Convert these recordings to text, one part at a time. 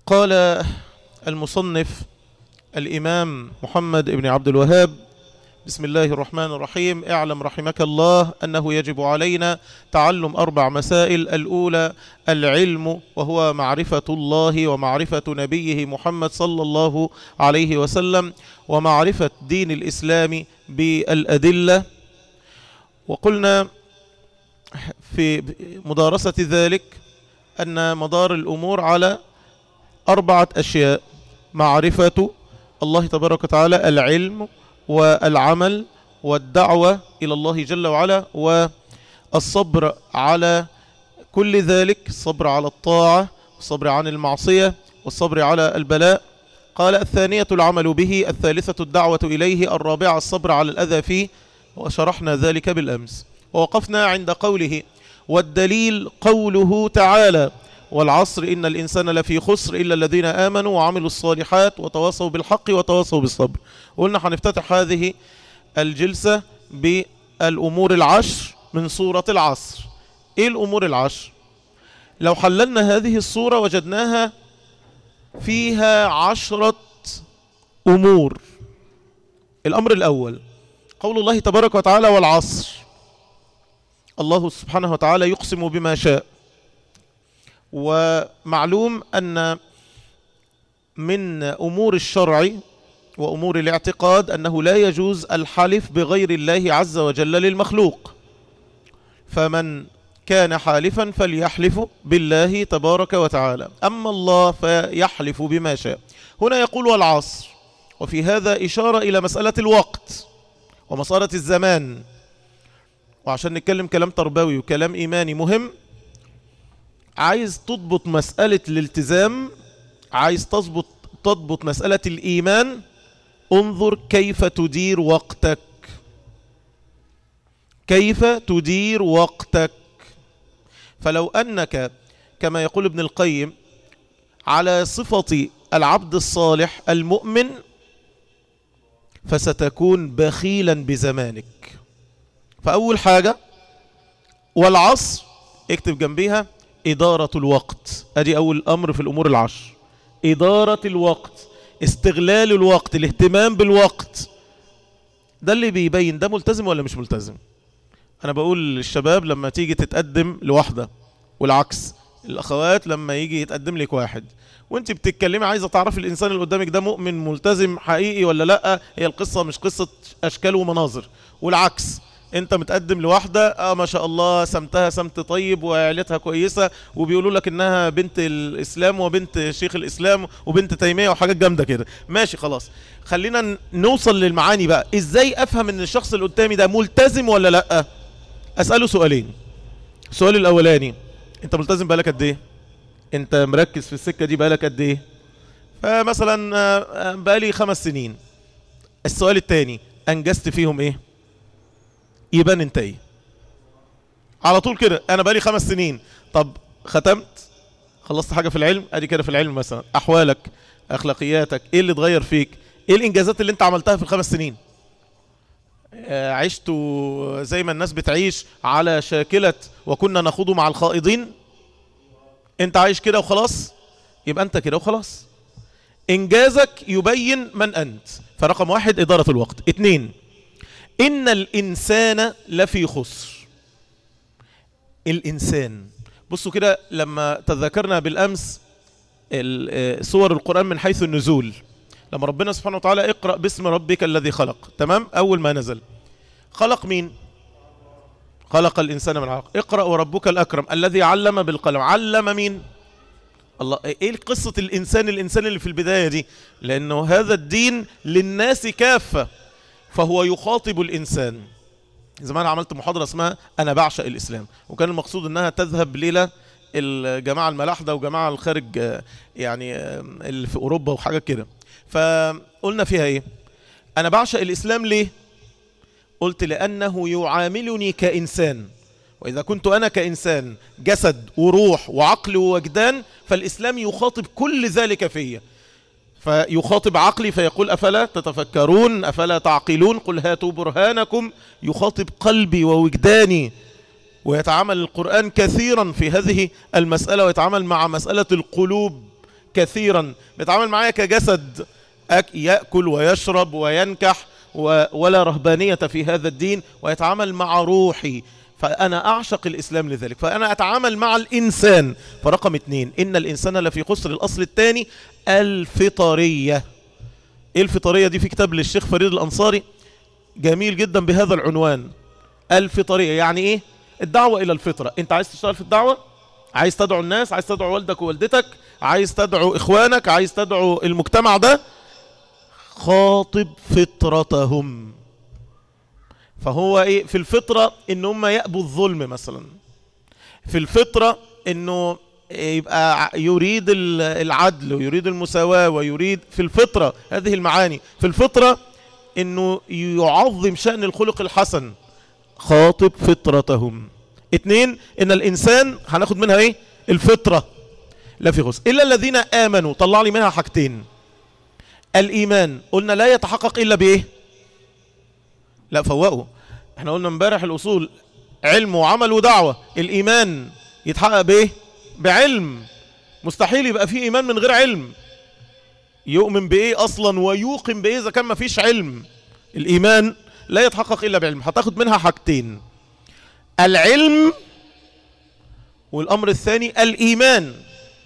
قال المصنف الإمام محمد بن عبد الوهاب بسم الله الرحمن الرحيم اعلم رحمك الله أنه يجب علينا تعلم أربع مسائل الأولى العلم وهو معرفة الله ومعرفة نبيه محمد صلى الله عليه وسلم ومعرفة دين الإسلام بالأدلة وقلنا في مدارسة ذلك أن مدار الأمور على أربعة أشياء معرفة الله تبارك وتعالى العلم والعمل والدعوة إلى الله جل وعلا والصبر على كل ذلك الصبر على الطاعة والصبر عن المعصية والصبر على البلاء قال الثانية العمل به الثالثة الدعوة إليه الرابعة الصبر على الأذى فيه وشرحنا ذلك بالأمس ووقفنا عند قوله والدليل قوله تعالى والعصر إن الإنسان لفي خسر إلا الذين آمنوا وعملوا الصالحات وتواصوا بالحق وتواصوا بالصبر قلنا هنفتتح هذه الجلسة بالأمور العشر من سورة العصر إيه الأمور العشر لو حللنا هذه الصورة وجدناها فيها عشرة أمور الأمر الأول قول الله تبارك وتعالى والعصر الله سبحانه وتعالى يقسم بما شاء ومعلوم أن من أمور الشرع وأمور الاعتقاد أنه لا يجوز الحلف بغير الله عز وجل للمخلوق فمن كان حالفا فليحلف بالله تبارك وتعالى أما الله فيحلف بما شاء هنا يقول والعصر وفي هذا إشارة إلى مسألة الوقت ومسارة الزمان وعشان نتكلم كلام تربوي وكلام إيماني مهم عايز تضبط مسألة الالتزام عايز تضبط تضبط مسألة الإيمان انظر كيف تدير وقتك كيف تدير وقتك فلو أنك كما يقول ابن القيم على صفة العبد الصالح المؤمن فستكون بخيلا بزمانك فأول حاجة والعصر اكتب جنبيها إدارة الوقت أدي أول أمر في الأمور العشر إدارة الوقت استغلال الوقت الاهتمام بالوقت ده اللي بيبين ده ملتزم ولا مش ملتزم أنا بقول للشباب لما تيجي تتقدم لوحدة والعكس الأخوات لما يجي يتقدم لك واحد وانت بتتكلمي عايزة تعرفي الإنسان اللي قدامك ده مؤمن ملتزم حقيقي ولا لأ هي القصة مش قصة أشكال ومناظر والعكس انت متقدم لواحدة اه ما شاء الله سمتها سمت طيب وعيلتها كويسة وبيقولوا لك انها بنت الاسلام وبنت شيخ الاسلام وبنت تيمية وحاجات جامدة كده ماشي خلاص خلينا نوصل للمعاني بقى ازاي افهم ان الشخص اللي قدامي ده ملتزم ولا لا اسأله سؤالين السؤال الاولاني انت ملتزم بقالك قد ايه انت مركز في السكة دي بقالك قد ايه فمثلا بقالي خمس سنين السؤال الثاني انجزت فيهم ايه يبان انتهي على طول كده انا بقالي خمس سنين طب ختمت خلصت حاجة في العلم ادي كده في العلم مثلا احوالك اخلاقياتك ايه اللي اتغير فيك ايه الانجازات اللي انت عملتها في الخمس سنين آه عشت زي ما الناس بتعيش على شاكلة وكنا نخوض مع الخائضين انت عايش كده وخلاص يبقى انت كده وخلاص انجازك يبين من انت فرقم واحد ادارة الوقت اتنين إن الإنسان لفي خسر الإنسان بصوا كده لما تذكرنا بالأمس سور القرآن من حيث النزول لما ربنا سبحانه وتعالى اقرأ باسم ربك الذي خلق تمام أول ما نزل خلق مين خلق الإنسان من علق اقرأ وربك الأكرم الذي علم بالقلم علم مين الله ايه قصة الإنسان الإنسان اللي في البداية دي لأنه هذا الدين للناس كافة فهو يخاطب الإنسان زمان عملت محاضرة اسمها أنا بعشق الإسلام وكان المقصود أنها تذهب ليلة الجماعة الملاحدة وجماعة الخارج يعني اللي في أوروبا وحاجة كده فقلنا فيها إيه أنا بعشق الإسلام ليه قلت لأنه يعاملني كإنسان وإذا كنت أنا كإنسان جسد وروح وعقل ووجدان فالإسلام يخاطب كل ذلك فيا فيخاطب عقلي فيقول أفلا تتفكرون أفلا تعقلون قل هاتوا برهانكم يخاطب قلبي ووجداني ويتعامل القرآن كثيرا في هذه المسألة ويتعامل مع مسألة القلوب كثيرا بيتعامل معايا كجسد أك- يأكل ويشرب وينكح و- ولا رهبانية في هذا الدين ويتعامل مع روحي فأنا أعشق الإسلام لذلك فأنا أتعامل مع الإنسان فرقم اتنين إن الإنسان لفي خسر الأصل الثاني الفطرية إيه الفطرية دي في كتاب للشيخ فريد الأنصاري جميل جدا بهذا العنوان الفطرية يعني إيه الدعوة إلى الفطرة أنت عايز تشتغل في الدعوة عايز تدعو الناس عايز تدعو والدك ووالدتك عايز تدعو إخوانك عايز تدعو المجتمع ده خاطب فطرتهم فهو ايه في الفطرة ان هم يأبوا الظلم مثلا في الفطرة انه يبقى ع- يريد ال- العدل ويريد المساواة ويريد في الفطرة هذه المعاني في الفطرة انه يعظم شأن الخلق الحسن خاطب فطرتهم اتنين ان الانسان هناخد منها ايه الفطرة لا في غص الا الذين امنوا طلع لي منها حاجتين الايمان قلنا لا يتحقق الا بايه لا فوقوا احنا قلنا امبارح الاصول علم وعمل ودعوة الايمان يتحقق بايه بعلم مستحيل يبقى فيه ايمان من غير علم يؤمن بايه اصلا ويوقن بايه اذا كان مفيش علم الايمان لا يتحقق الا بعلم هتاخد منها حاجتين العلم والامر الثاني الايمان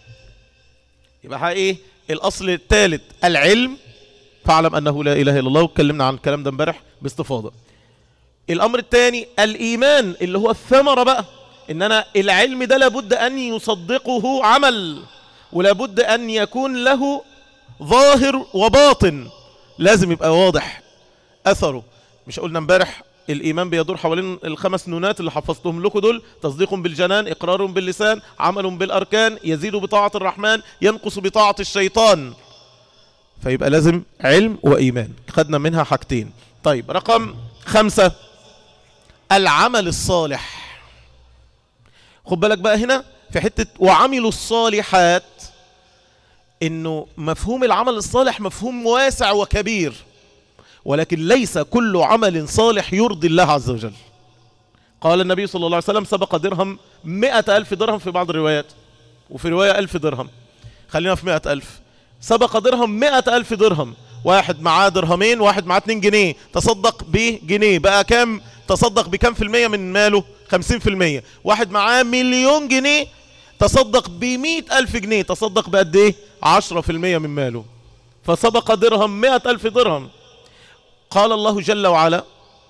يبقى ايه الاصل الثالث العلم فاعلم انه لا اله الا الله واتكلمنا عن الكلام ده امبارح باستفاضه الامر الثاني الايمان اللي هو الثمره بقى ان انا العلم ده لابد ان يصدقه عمل ولابد ان يكون له ظاهر وباطن لازم يبقى واضح اثره مش قلنا امبارح الايمان بيدور حوالين الخمس نونات اللي حفظتهم لكم دول تصديق بالجنان اقرار باللسان عمل بالاركان يزيد بطاعه الرحمن ينقص بطاعه الشيطان فيبقى لازم علم وايمان خدنا منها حاجتين طيب رقم خمسة العمل الصالح خد بالك بقى هنا في حتة وعملوا الصالحات انه مفهوم العمل الصالح مفهوم واسع وكبير ولكن ليس كل عمل صالح يرضي الله عز وجل قال النبي صلى الله عليه وسلم سبق درهم مئة ألف درهم في بعض الروايات وفي رواية ألف درهم خلينا في مئة ألف سبق درهم مئة ألف درهم واحد معاه درهمين واحد معاه 2 جنيه تصدق بجنيه بقى كام تصدق بكام في المية من ماله خمسين في المية واحد معاه مليون جنيه تصدق بمئة ألف جنيه تصدق بقد ايه عشرة في المية من ماله فسبق درهم مئة ألف درهم قال الله جل وعلا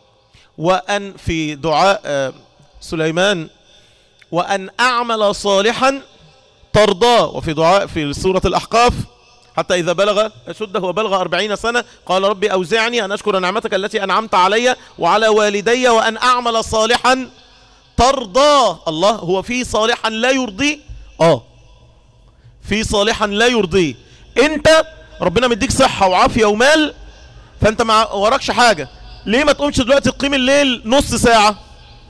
وأن في دعاء آه، سليمان وأن أعمل صالحا ترضاه وفي دعاء في سورة الأحقاف حتى إذا بلغ أشده وبلغ أربعين سنة قال ربي أوزعني أن أشكر نعمتك التي أنعمت علي وعلى والدي وأن أعمل صالحا ترضاه الله هو في صالحا لا يرضيه آه في صالحا لا يرضيه أنت ربنا مديك صحة وعافية ومال فأنت ما وراكش حاجة ليه ما تقومش دلوقتي تقيم الليل نص ساعة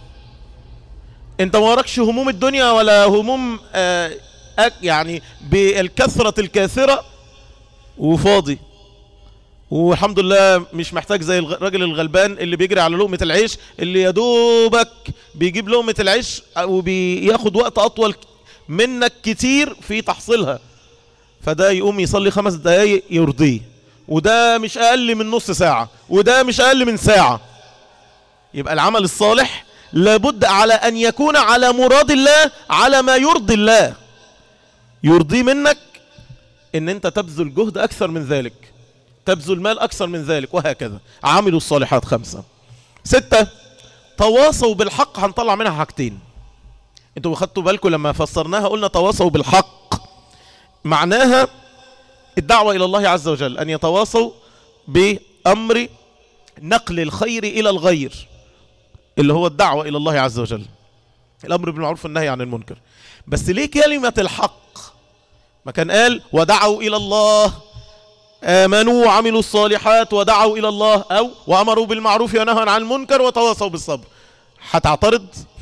انت ما وراكش هموم الدنيا ولا هموم آه أك- يعني بالكثرة الكاثرة وفاضي والحمد لله مش محتاج زي الغ- الراجل الغلبان اللي بيجري على لقمة العيش اللي يا دوبك بيجيب لقمة العيش وبياخد وقت أطول منك كتير في تحصيلها فده يقوم يصلي خمس دقايق يرضيه وده مش أقل من نص ساعة وده مش أقل من ساعة يبقى العمل الصالح لابد على أن يكون على مراد الله على ما يرضي الله يرضي منك ان انت تبذل جهد اكثر من ذلك تبذل مال اكثر من ذلك وهكذا عاملوا الصالحات خمسة ستة تواصوا بالحق هنطلع منها حاجتين انتوا خدتوا بالكم لما فسرناها قلنا تواصوا بالحق معناها الدعوة الى الله عز وجل ان يتواصوا بامر نقل الخير الى الغير اللي هو الدعوة الى الله عز وجل الامر بالمعروف والنهي عن المنكر بس ليه كلمة الحق ما كان قال ودعوا إلى الله آمنوا وعملوا الصالحات ودعوا إلى الله أو وأمروا بالمعروف ونهوا عن المنكر وتواصوا بالصبر هتعترض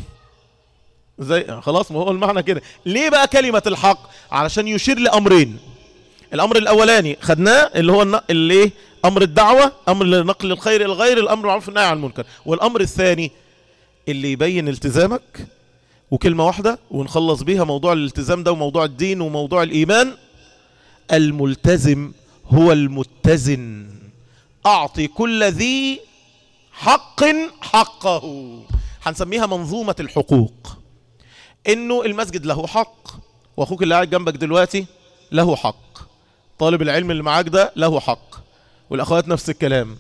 زي خلاص ما هو المعنى كده ليه بقى كلمة الحق علشان يشير لأمرين الأمر الأولاني خدناه اللي هو الن- اللي إيه؟ أمر الدعوة أمر نقل الخير إلى الغير الأمر بالمعروف والنهي عن المنكر والأمر الثاني اللي يبين التزامك وكلمة واحدة ونخلص بيها موضوع الالتزام ده وموضوع الدين وموضوع الإيمان الملتزم هو المتزن أعطي كل ذي حق حقه هنسميها منظومة الحقوق انه المسجد له حق واخوك اللي قاعد جنبك دلوقتي له حق طالب العلم اللي معاك ده له حق والاخوات نفس الكلام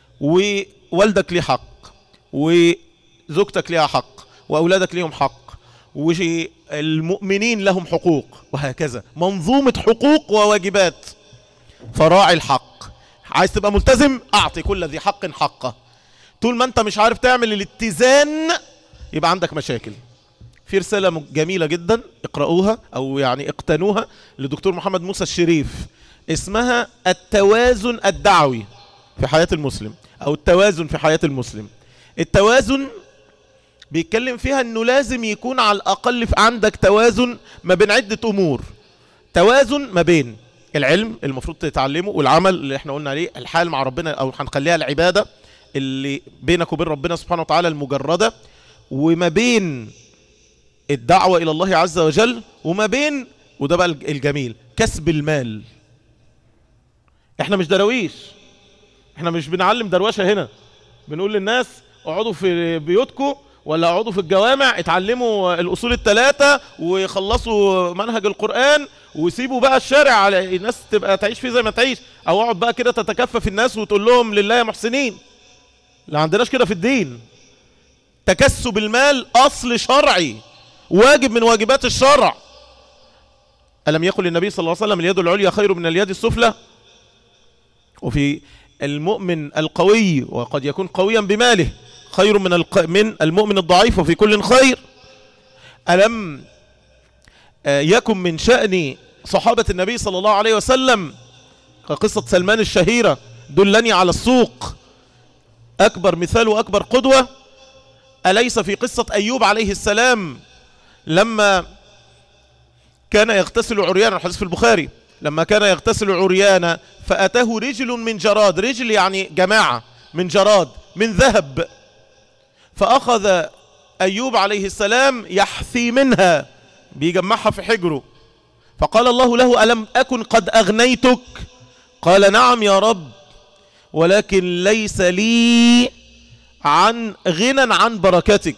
ووالدك ليه حق وزوجتك ليها حق واولادك ليهم حق والمؤمنين لهم حقوق وهكذا منظومة حقوق وواجبات فراعي الحق عايز تبقى ملتزم اعطي كل ذي حق حقه طول ما انت مش عارف تعمل الاتزان يبقى عندك مشاكل في رسالة جميلة جدا اقرأوها او يعني اقتنوها لدكتور محمد موسى الشريف اسمها التوازن الدعوي في حياة المسلم او التوازن في حياة المسلم التوازن بيتكلم فيها انه لازم يكون على الاقل عندك توازن ما بين عدة امور توازن ما بين العلم المفروض تتعلمه والعمل اللي احنا قلنا عليه الحال مع ربنا او هنخليها العبادة اللي بينك وبين ربنا سبحانه وتعالى المجردة وما بين الدعوة الى الله عز وجل وما بين وده بقى الجميل كسب المال احنا مش درويش احنا مش بنعلم دروشة هنا بنقول للناس اقعدوا في بيوتكم ولا اقعدوا في الجوامع اتعلموا الاصول الثلاثة وخلصوا منهج القرآن وسيبوا بقى الشارع على الناس تبقى تعيش فيه زي ما تعيش او اقعد بقى كده تتكفف الناس وتقول لهم لله يا محسنين لا عندناش كده في الدين تكسب المال اصل شرعي واجب من واجبات الشرع ألم يقل النبي صلى الله عليه وسلم اليد العليا خير من اليد السفلى وفي المؤمن القوي وقد يكون قويا بماله خير من الق... من المؤمن الضعيف وفي كل خير ألم يكن من شأن صحابة النبي صلى الله عليه وسلم قصة سلمان الشهيرة دلني على السوق أكبر مثال وأكبر قدوة أليس في قصة أيوب عليه السلام لما كان يغتسل عريانا الحديث في البخاري لما كان يغتسل عريانا فأتاه رجل من جراد رجل يعني جماعة من جراد من ذهب فأخذ أيوب عليه السلام يحثي منها بيجمعها في حجره فقال الله له ألم أكن قد أغنيتك قال نعم يا رب ولكن ليس لي عن غنى عن بركتك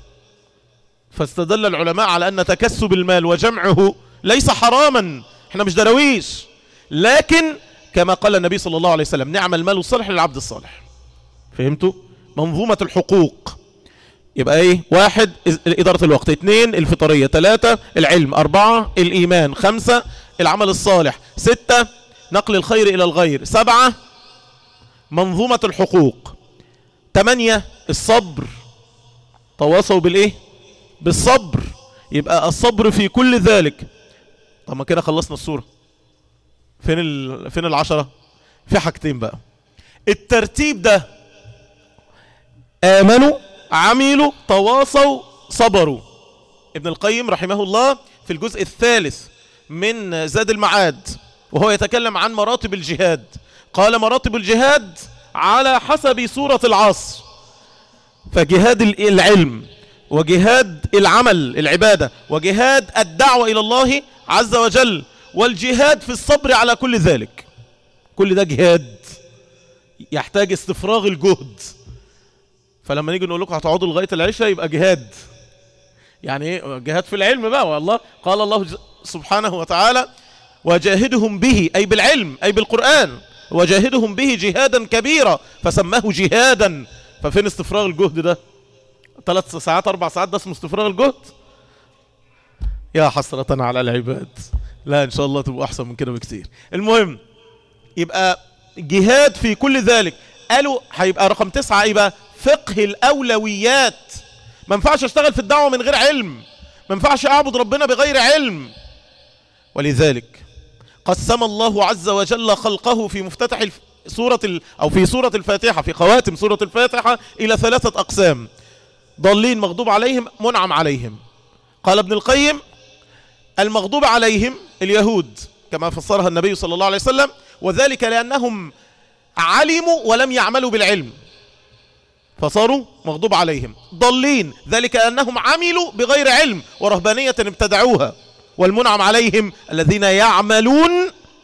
فاستدل العلماء على أن تكسب المال وجمعه ليس حراما احنا مش درويش لكن كما قال النبي صلى الله عليه وسلم نعم المال الصالح للعبد الصالح فهمتوا منظومة الحقوق يبقى ايه واحد إدارة الوقت اثنين الفطرية ثلاثة العلم أربعة الإيمان خمسة العمل الصالح ستة نقل الخير إلى الغير سبعة منظومة الحقوق ثمانية الصبر تواصوا بالإيه بالصبر يبقى الصبر في كل ذلك طب ما كده خلصنا الصورة فين ال... فين العشرة في حاجتين بقى الترتيب ده آمنوا عملوا تواصوا صبروا ابن القيم رحمه الله في الجزء الثالث من زاد المعاد وهو يتكلم عن مراتب الجهاد قال مراتب الجهاد على حسب سورة العصر فجهاد العلم وجهاد العمل العبادة وجهاد الدعوة إلى الله عز وجل والجهاد في الصبر على كل ذلك كل ده جهاد يحتاج استفراغ الجهد فلما نيجي نقول لكم هتقعدوا لغاية العشاء يبقى جهاد يعني ايه جهاد في العلم بقى والله قال الله سبحانه وتعالى وجاهدهم به أي بالعلم أي بالقرآن وجاهدهم به جهادا كبيرا فسماه جهادا ففين استفراغ الجهد ده ثلاث ساعات أربع ساعات ده اسمه استفراغ الجهد يا حسرة على العباد لا إن شاء الله تبقوا أحسن من كده بكثير المهم يبقى جهاد في كل ذلك قالوا هيبقى رقم تسعة ايه بقى فقه الأولويات ما ينفعش اشتغل في الدعوة من غير علم ما ينفعش اعبد ربنا بغير علم ولذلك قسم الله عز وجل خلقه في مفتتح الف... سورة ال... أو في سورة الفاتحة في خواتم سورة الفاتحة إلى ثلاثة أقسام ضالين مغضوب عليهم منعم عليهم قال ابن القيم المغضوب عليهم اليهود كما فسرها النبي صلى الله عليه وسلم وذلك لأنهم علموا ولم يعملوا بالعلم فصاروا مغضوب عليهم ضالين ذلك أنهم عملوا بغير علم ورهبانية ابتدعوها والمنعم عليهم الذين يعملون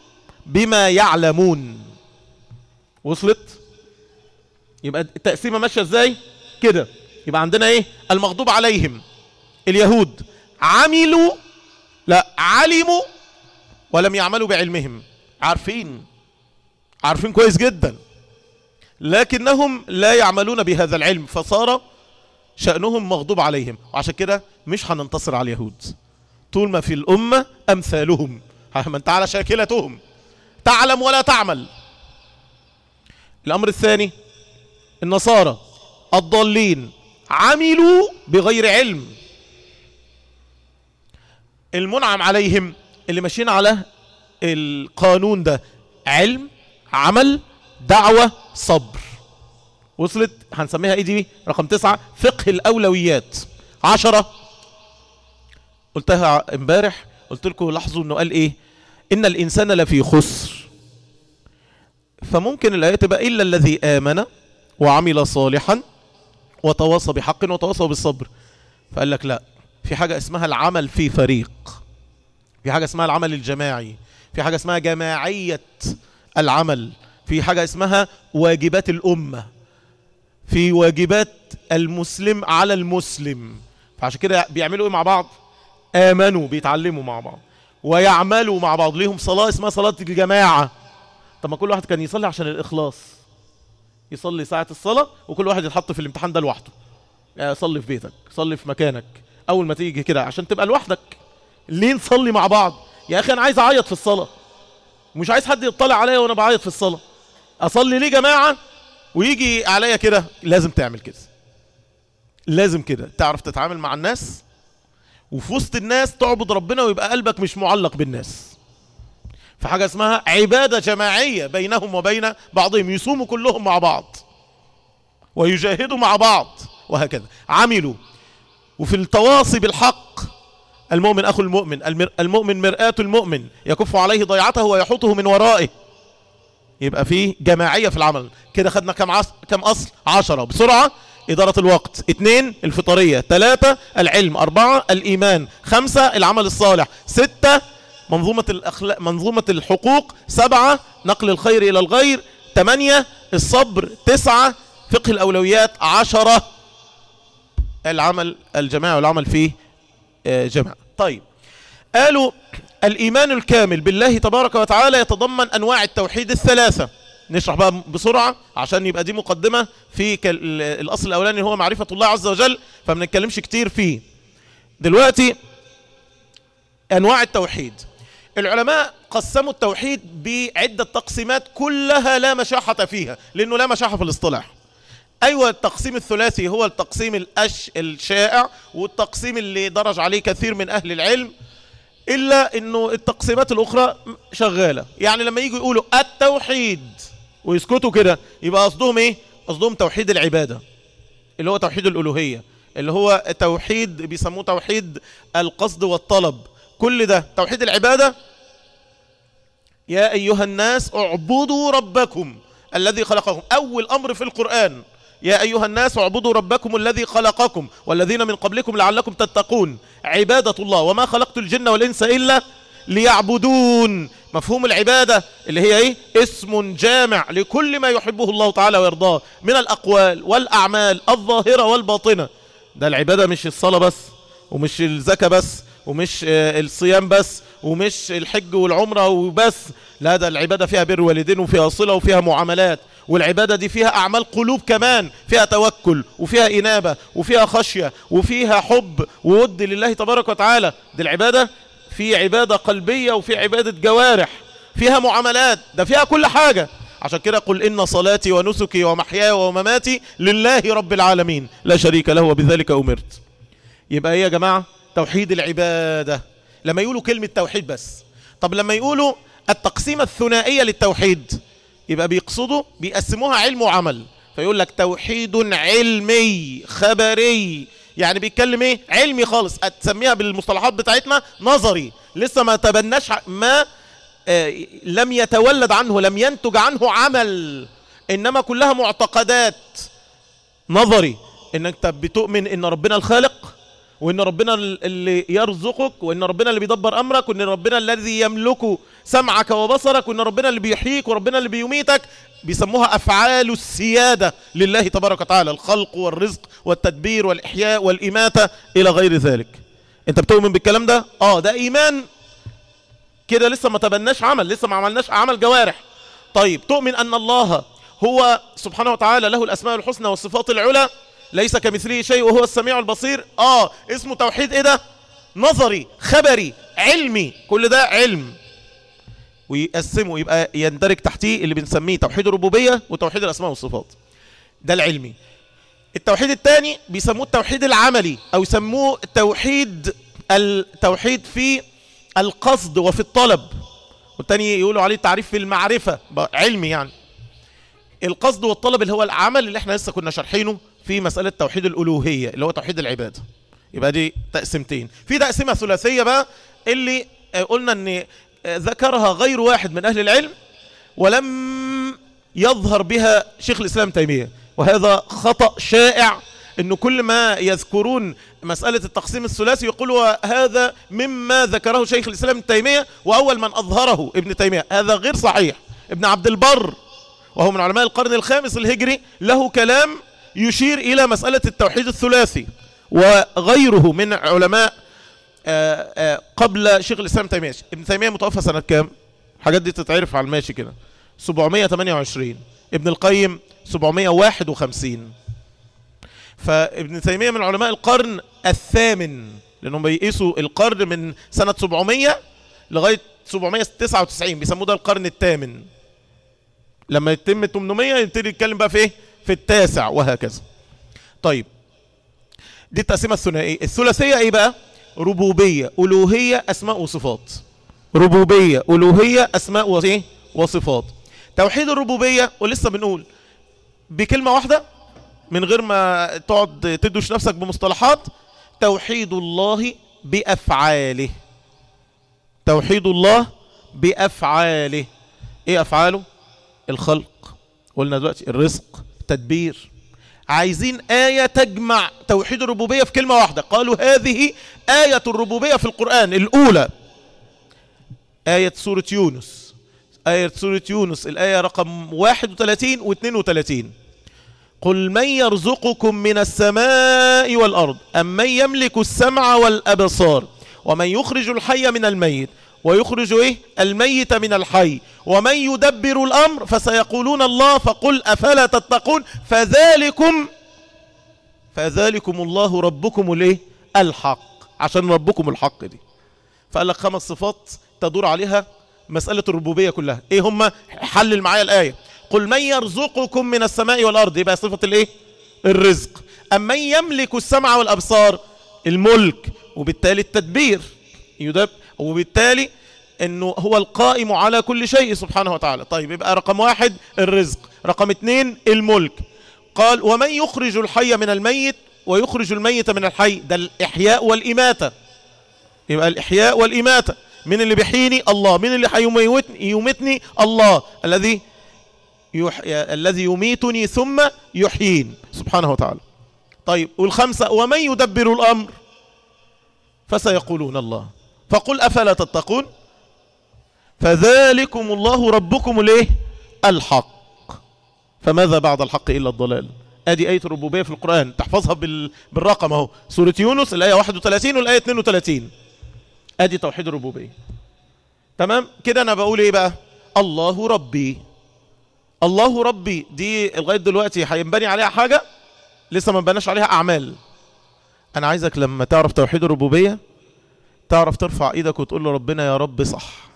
بما يعلمون وصلت يبقى التقسيمة ماشية ازاي كده يبقى عندنا ايه المغضوب عليهم اليهود عملوا لا علموا ولم يعملوا بعلمهم عارفين عارفين كويس جدا لكنهم لا يعملون بهذا العلم فصار شأنهم مغضوب عليهم وعشان كده مش هننتصر على اليهود طول ما في الأمة أمثالهم من تعالى شاكلتهم تعلم ولا تعمل الأمر الثاني النصارى الضالين عملوا بغير علم المنعم عليهم اللي ماشيين على القانون ده علم عمل دعوة صبر وصلت هنسميها ايه دي رقم تسعة فقه الاولويات عشرة قلتها امبارح قلت لكم لاحظوا انه قال ايه ان الانسان لفي خسر فممكن الايه تبقى الا الذي امن وعمل صالحا وتواصى بحق وتواصى بالصبر فقال لك لا في حاجة اسمها العمل في فريق في حاجة اسمها العمل الجماعي في حاجة اسمها جماعية العمل في حاجة اسمها واجبات الأمة في واجبات المسلم على المسلم فعشان كده بيعملوا ايه مع بعض آمنوا بيتعلموا مع بعض ويعملوا مع بعض ليهم صلاة اسمها صلاة الجماعة طب ما كل واحد كان يصلي عشان الإخلاص يصلي ساعة الصلاة وكل واحد يتحط في الامتحان ده لوحده يعني صلي في بيتك صلي في مكانك أول ما تيجي كده عشان تبقى لوحدك ليه نصلي مع بعض يا أخي أنا عايز أعيط في الصلاة مش عايز حد يطلع عليا وأنا بعيط في الصلاة أصلي ليه جماعة ويجي عليا كده لازم تعمل كده لازم كده تعرف تتعامل مع الناس وفي وسط الناس تعبد ربنا ويبقى قلبك مش معلق بالناس في حاجة اسمها عبادة جماعية بينهم وبين بعضهم يصوموا كلهم مع بعض ويجاهدوا مع بعض وهكذا عملوا وفي التواصي بالحق المؤمن أخو المؤمن المؤمن مرآة المؤمن يكف عليه ضيعته ويحوطه من ورائه يبقى فيه جماعية في العمل كده خدنا كم, عص... كم أصل عشرة بسرعة إدارة الوقت اثنين الفطرية ثلاثة العلم أربعة الإيمان خمسة العمل الصالح ستة منظومة الأخلاق منظومة الحقوق سبعة نقل الخير إلى الغير ثمانية الصبر تسعة فقه الأولويات عشرة العمل الجماعي والعمل فيه جماعة طيب قالوا الإيمان الكامل بالله تبارك وتعالى يتضمن أنواع التوحيد الثلاثة نشرح بقى بسرعة عشان يبقى دي مقدمة في الأصل الأولاني هو معرفة الله عز وجل فما نتكلمش كتير فيه دلوقتي أنواع التوحيد العلماء قسموا التوحيد بعدة تقسيمات كلها لا مشاحة فيها لأنه لا مشاحة في الاصطلاح أيوة التقسيم الثلاثي هو التقسيم الأش الشائع والتقسيم اللي درج عليه كثير من أهل العلم إلا أنه التقسيمات الأخرى شغالة يعني لما يجوا يقولوا التوحيد ويسكتوا كده يبقى قصدهم إيه؟ قصدهم توحيد العبادة اللي هو توحيد الألوهية اللي هو توحيد بيسموه توحيد القصد والطلب كل ده توحيد العبادة يا أيها الناس اعبدوا ربكم الذي خلقكم أول أمر في القرآن يا أيها الناس اعبدوا ربكم الذي خلقكم والذين من قبلكم لعلكم تتقون عبادة الله وما خلقت الجن والإنس إلا ليعبدون مفهوم العبادة اللي هي ايه اسم جامع لكل ما يحبه الله تعالى ويرضاه من الأقوال والأعمال الظاهرة والباطنة ده العبادة مش الصلاة بس ومش الزكاة بس ومش الصيام بس ومش الحج والعمرة وبس لا ده العبادة فيها بر والدين وفيها صلة وفيها معاملات والعبادة دي فيها أعمال قلوب كمان فيها توكل وفيها إنابة وفيها خشية وفيها حب وود لله تبارك وتعالى دي العبادة في عبادة قلبية وفي عبادة جوارح فيها معاملات ده فيها كل حاجة عشان كده قل إن صلاتي ونسكي ومحياي ومماتي لله رب العالمين لا شريك له وبذلك أمرت يبقى ايه يا جماعة توحيد العبادة لما يقولوا كلمة توحيد بس طب لما يقولوا التقسيمة الثنائية للتوحيد يبقى بيقصدوا بيقسموها علم وعمل فيقول لك توحيد علمي خبري يعني بيتكلم ايه علمي خالص تسميها بالمصطلحات بتاعتنا نظري لسه ما تبناش ما آه لم يتولد عنه لم ينتج عنه عمل انما كلها معتقدات نظري انك بتؤمن ان ربنا الخالق وان ربنا اللي يرزقك وان ربنا اللي بيدبر امرك وان ربنا الذي يملك سمعك وبصرك وان ربنا اللي بيحييك وربنا اللي بيميتك بيسموها افعال السيادة لله تبارك وتعالى الخلق والرزق والتدبير والاحياء والاماتة الى غير ذلك انت بتؤمن بالكلام ده اه ده ايمان كده لسه ما تبناش عمل لسه ما عملناش عمل جوارح طيب تؤمن ان الله هو سبحانه وتعالى له الاسماء الحسنى والصفات العلى ليس كمثله شيء وهو السميع البصير اه اسمه توحيد ايه ده نظري خبري علمي كل ده علم ويقسمه يبقى يندرج تحتيه اللي بنسميه توحيد الربوبية وتوحيد الاسماء والصفات ده العلمي التوحيد الثاني بيسموه التوحيد العملي او يسموه التوحيد التوحيد في القصد وفي الطلب والتاني يقولوا عليه التعريف في المعرفة علمي يعني القصد والطلب اللي هو العمل اللي احنا لسه كنا شارحينه في مسألة توحيد الألوهية اللي هو توحيد العبادة يبقى دي تقسيمتين في تقسيمة ثلاثية بقى اللي قلنا ان ذكرها غير واحد من أهل العلم ولم يظهر بها شيخ الإسلام تيمية وهذا خطأ شائع انه كل ما يذكرون مسألة التقسيم الثلاثي يقولوا هذا مما ذكره شيخ الإسلام ابن تيمية وأول من أظهره ابن تيمية هذا غير صحيح ابن عبد البر وهو من علماء القرن الخامس الهجري له كلام يشير إلى مسألة التوحيد الثلاثي وغيره من علماء آآ آآ قبل شيخ الإسلام تيمية ابن تيمية متوفى سنة كام حاجات دي تتعرف على الماشي كده 728 ابن القيم 751 فابن تيمية من علماء القرن الثامن لأنهم بيقيسوا القرن من سنة 700 لغاية 799 بيسموه ده القرن الثامن لما يتم 800 يبتدي يتكلم بقى في ايه في التاسع وهكذا طيب دي التقسيمه الثنائيه الثلاثيه ايه بقى ربوبيه الوهيه اسماء وصفات ربوبيه الوهيه اسماء وايه وصفات توحيد الربوبيه ولسه بنقول بكلمه واحده من غير ما تقعد تدوش نفسك بمصطلحات توحيد الله بافعاله توحيد الله بافعاله ايه افعاله الخلق قلنا دلوقتي الرزق التدبير عايزين آية تجمع توحيد الربوبية في كلمة واحدة قالوا هذه آية الربوبية في القرآن الأولى آية سورة يونس آية سورة يونس الآية رقم 31 و 32 قل من يرزقكم من السماء والأرض أم من يملك السمع والأبصار ومن يخرج الحي من الميت ويخرج إيه الميت من الحي ومن يدبر الأمر فسيقولون الله فقل أفلا تتقون فذلكم فذلكم الله ربكم الايه الحق عشان ربكم الحق دي فقال لك خمس صفات تدور عليها مسألة الربوبية كلها ايه هم حلل معايا الآية قل من يرزقكم من السماء والأرض يبقى صفة الايه الرزق أم من يملك السمع والأبصار الملك وبالتالي التدبير يدب وبالتالي انه هو القائم على كل شيء سبحانه وتعالى طيب يبقى رقم واحد الرزق رقم اتنين الملك قال ومن يخرج الحي من الميت ويخرج الميت من الحي ده الإحياء والإماتة يبقى الإحياء والإماتة من اللي بيحييني الله من اللي هيميتني يميتني الله الذي يح... الذي يميتني ثم يحيين سبحانه وتعالى طيب والخمسة ومن يدبر الأمر فسيقولون الله فقل أفلا تتقون فذلكم الله ربكم الايه الحق فماذا بعد الحق إلا الضلال ادي آية الربوبية في القرآن تحفظها بال... بالرقم اهو سورة يونس الآية 31 والآية 32 ادي توحيد الربوبية تمام كده انا بقول ايه بقى الله ربي الله ربي دي لغاية دلوقتي هينبني عليها حاجة لسه ما بناش عليها اعمال انا عايزك لما تعرف توحيد الربوبية تعرف ترفع ايدك وتقول له ربنا يا رب صح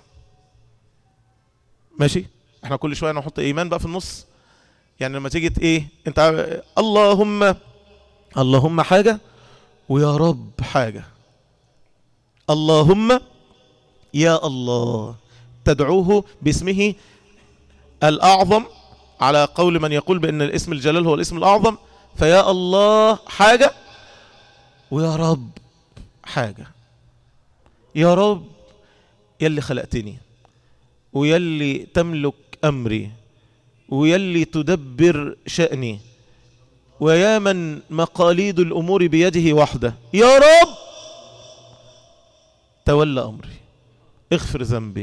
ماشي احنا كل شوية نحط ايمان بقى في النص يعني لما تيجي ايه انت اللهم اللهم حاجة ويا رب حاجة اللهم يا الله تدعوه باسمه الأعظم على قول من يقول بأن الاسم الجلال هو الاسم الأعظم فيا الله حاجة ويا رب حاجة يا رب يلي خلقتني ويلي تملك أمري ويلي تدبر شأني ويا من مقاليد الأمور بيده وحده يا رب تولى أمري اغفر ذنبي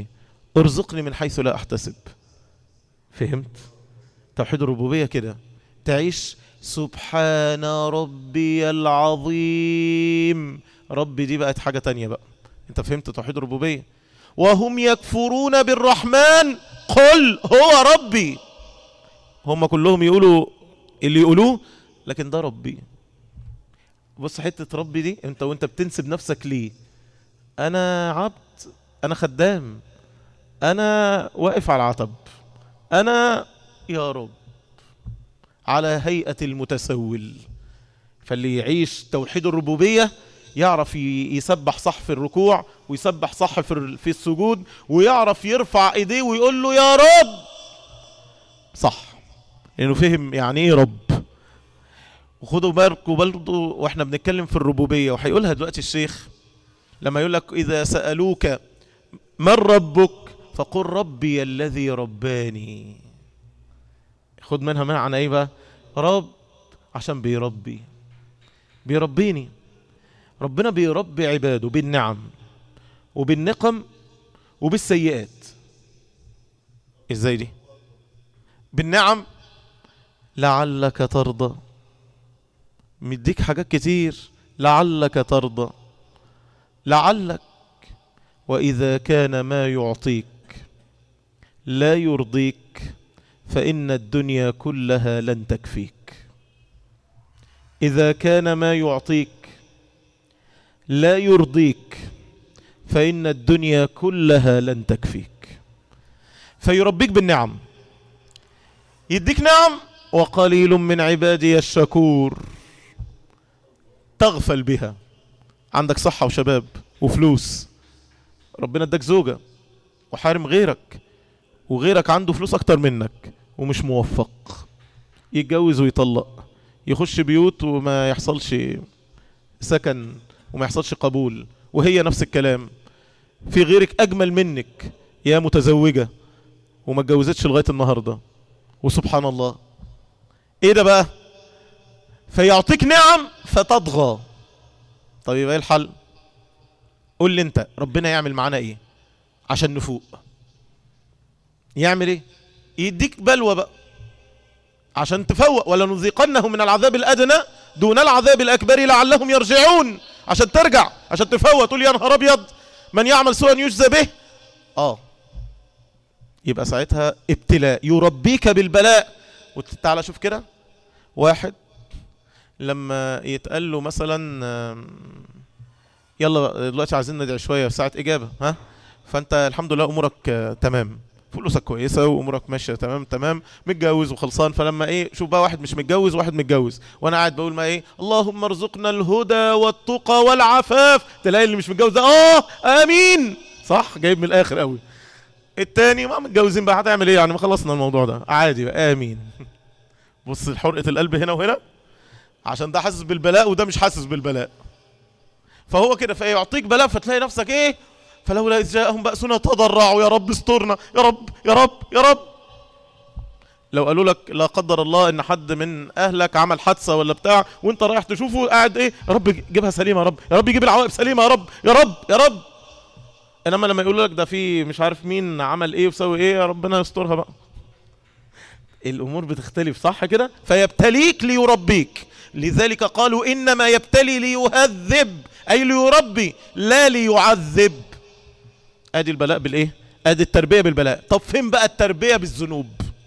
ارزقني من حيث لا احتسب فهمت توحيد الربوبية كده تعيش سبحان ربي العظيم ربي دي بقت حاجة تانية بقى انت فهمت توحيد الربوبية وهم يكفرون بالرحمن قل هو ربي هم كلهم يقولوا اللي يقولوه لكن ده ربي بص حتة ربي دي انت وانت بتنسب نفسك ليه انا عبد انا خدام انا واقف على العتب انا يا رب على هيئة المتسول فاللي يعيش توحيد الربوبية يعرف يسبح صح في الركوع ويسبح صح في السجود ويعرف يرفع ايديه ويقول له يا رب صح لانه فهم يعني ايه رب وخدوا بالكم برضه واحنا بنتكلم في الربوبيه وهيقولها دلوقتي الشيخ لما يقول لك اذا سالوك من ربك فقل ربي الذي رباني خد منها معنى ايه بقى رب عشان بيربي بيربيني ربنا بيربي عباده بالنعم وبالنقم وبالسيئات ازاي دي بالنعم لعلك ترضى مديك حاجات كتير لعلك ترضى لعلك وإذا كان ما يعطيك لا يرضيك فإن الدنيا كلها لن تكفيك إذا كان ما يعطيك لا يرضيك فإن الدنيا كلها لن تكفيك فيربيك بالنعم يديك نعم وقليل من عبادي الشكور تغفل بها عندك صحة وشباب وفلوس ربنا اداك زوجة وحارم غيرك وغيرك عنده فلوس اكتر منك ومش موفق يتجوز ويطلق يخش بيوت وما يحصلش سكن وما يحصلش قبول وهي نفس الكلام في غيرك اجمل منك يا متزوجة وما اتجوزتش لغاية النهاردة وسبحان الله ايه ده بقى فيعطيك نعم فتطغى طب يبقى ايه الحل قول لي انت ربنا يعمل معانا ايه عشان نفوق يعمل ايه يديك بلوى بقى عشان تفوق ولا نذيقنه من العذاب الادنى دون العذاب الاكبر لعلهم يرجعون عشان ترجع عشان تفوق تقول يا نهار ابيض من يعمل سوءا يجزى به اه يبقى ساعتها ابتلاء يربيك بالبلاء وتعالى شوف كده واحد لما يتقال له مثلا يلا دلوقتي عايزين ندعي شويه في ساعه اجابه ها فانت الحمد لله امورك تمام فلوسك كويسه وامورك ماشيه تمام تمام متجوز وخلصان فلما ايه شوف بقى واحد مش متجوز واحد متجوز وانا قاعد بقول ما ايه اللهم ارزقنا الهدى والتقى والعفاف تلاقي اللي مش متجوز ده اه امين صح جايب من الاخر قوي التاني ما متجوزين بقى هتعمل ايه يعني ما خلصنا الموضوع ده عادي بقى امين بص حرقه القلب هنا وهنا عشان ده حاسس بالبلاء وده مش حاسس بالبلاء فهو كده فيعطيك بلاء فتلاقي نفسك ايه فلولا إذ جاءهم بأسنا تضرعوا يا رب استرنا يا رب يا رب يا رب لو قالوا لك لا قدر الله ان حد من اهلك عمل حادثه ولا بتاع وانت رايح تشوفه قاعد ايه يا رب جيبها سليمه يا رب يا رب يجيب العوائق سليمه يا رب يا رب يا رب انما لما يقولوا لك ده في مش عارف مين عمل ايه وسوي ايه يا ربنا يسترها بقى الامور بتختلف صح كده فيبتليك ليربيك لذلك قالوا انما يبتلي ليهذب اي ليربي لا ليعذب ادي البلاء بالايه ادي التربيه بالبلاء طب فين بقى التربيه بالذنوب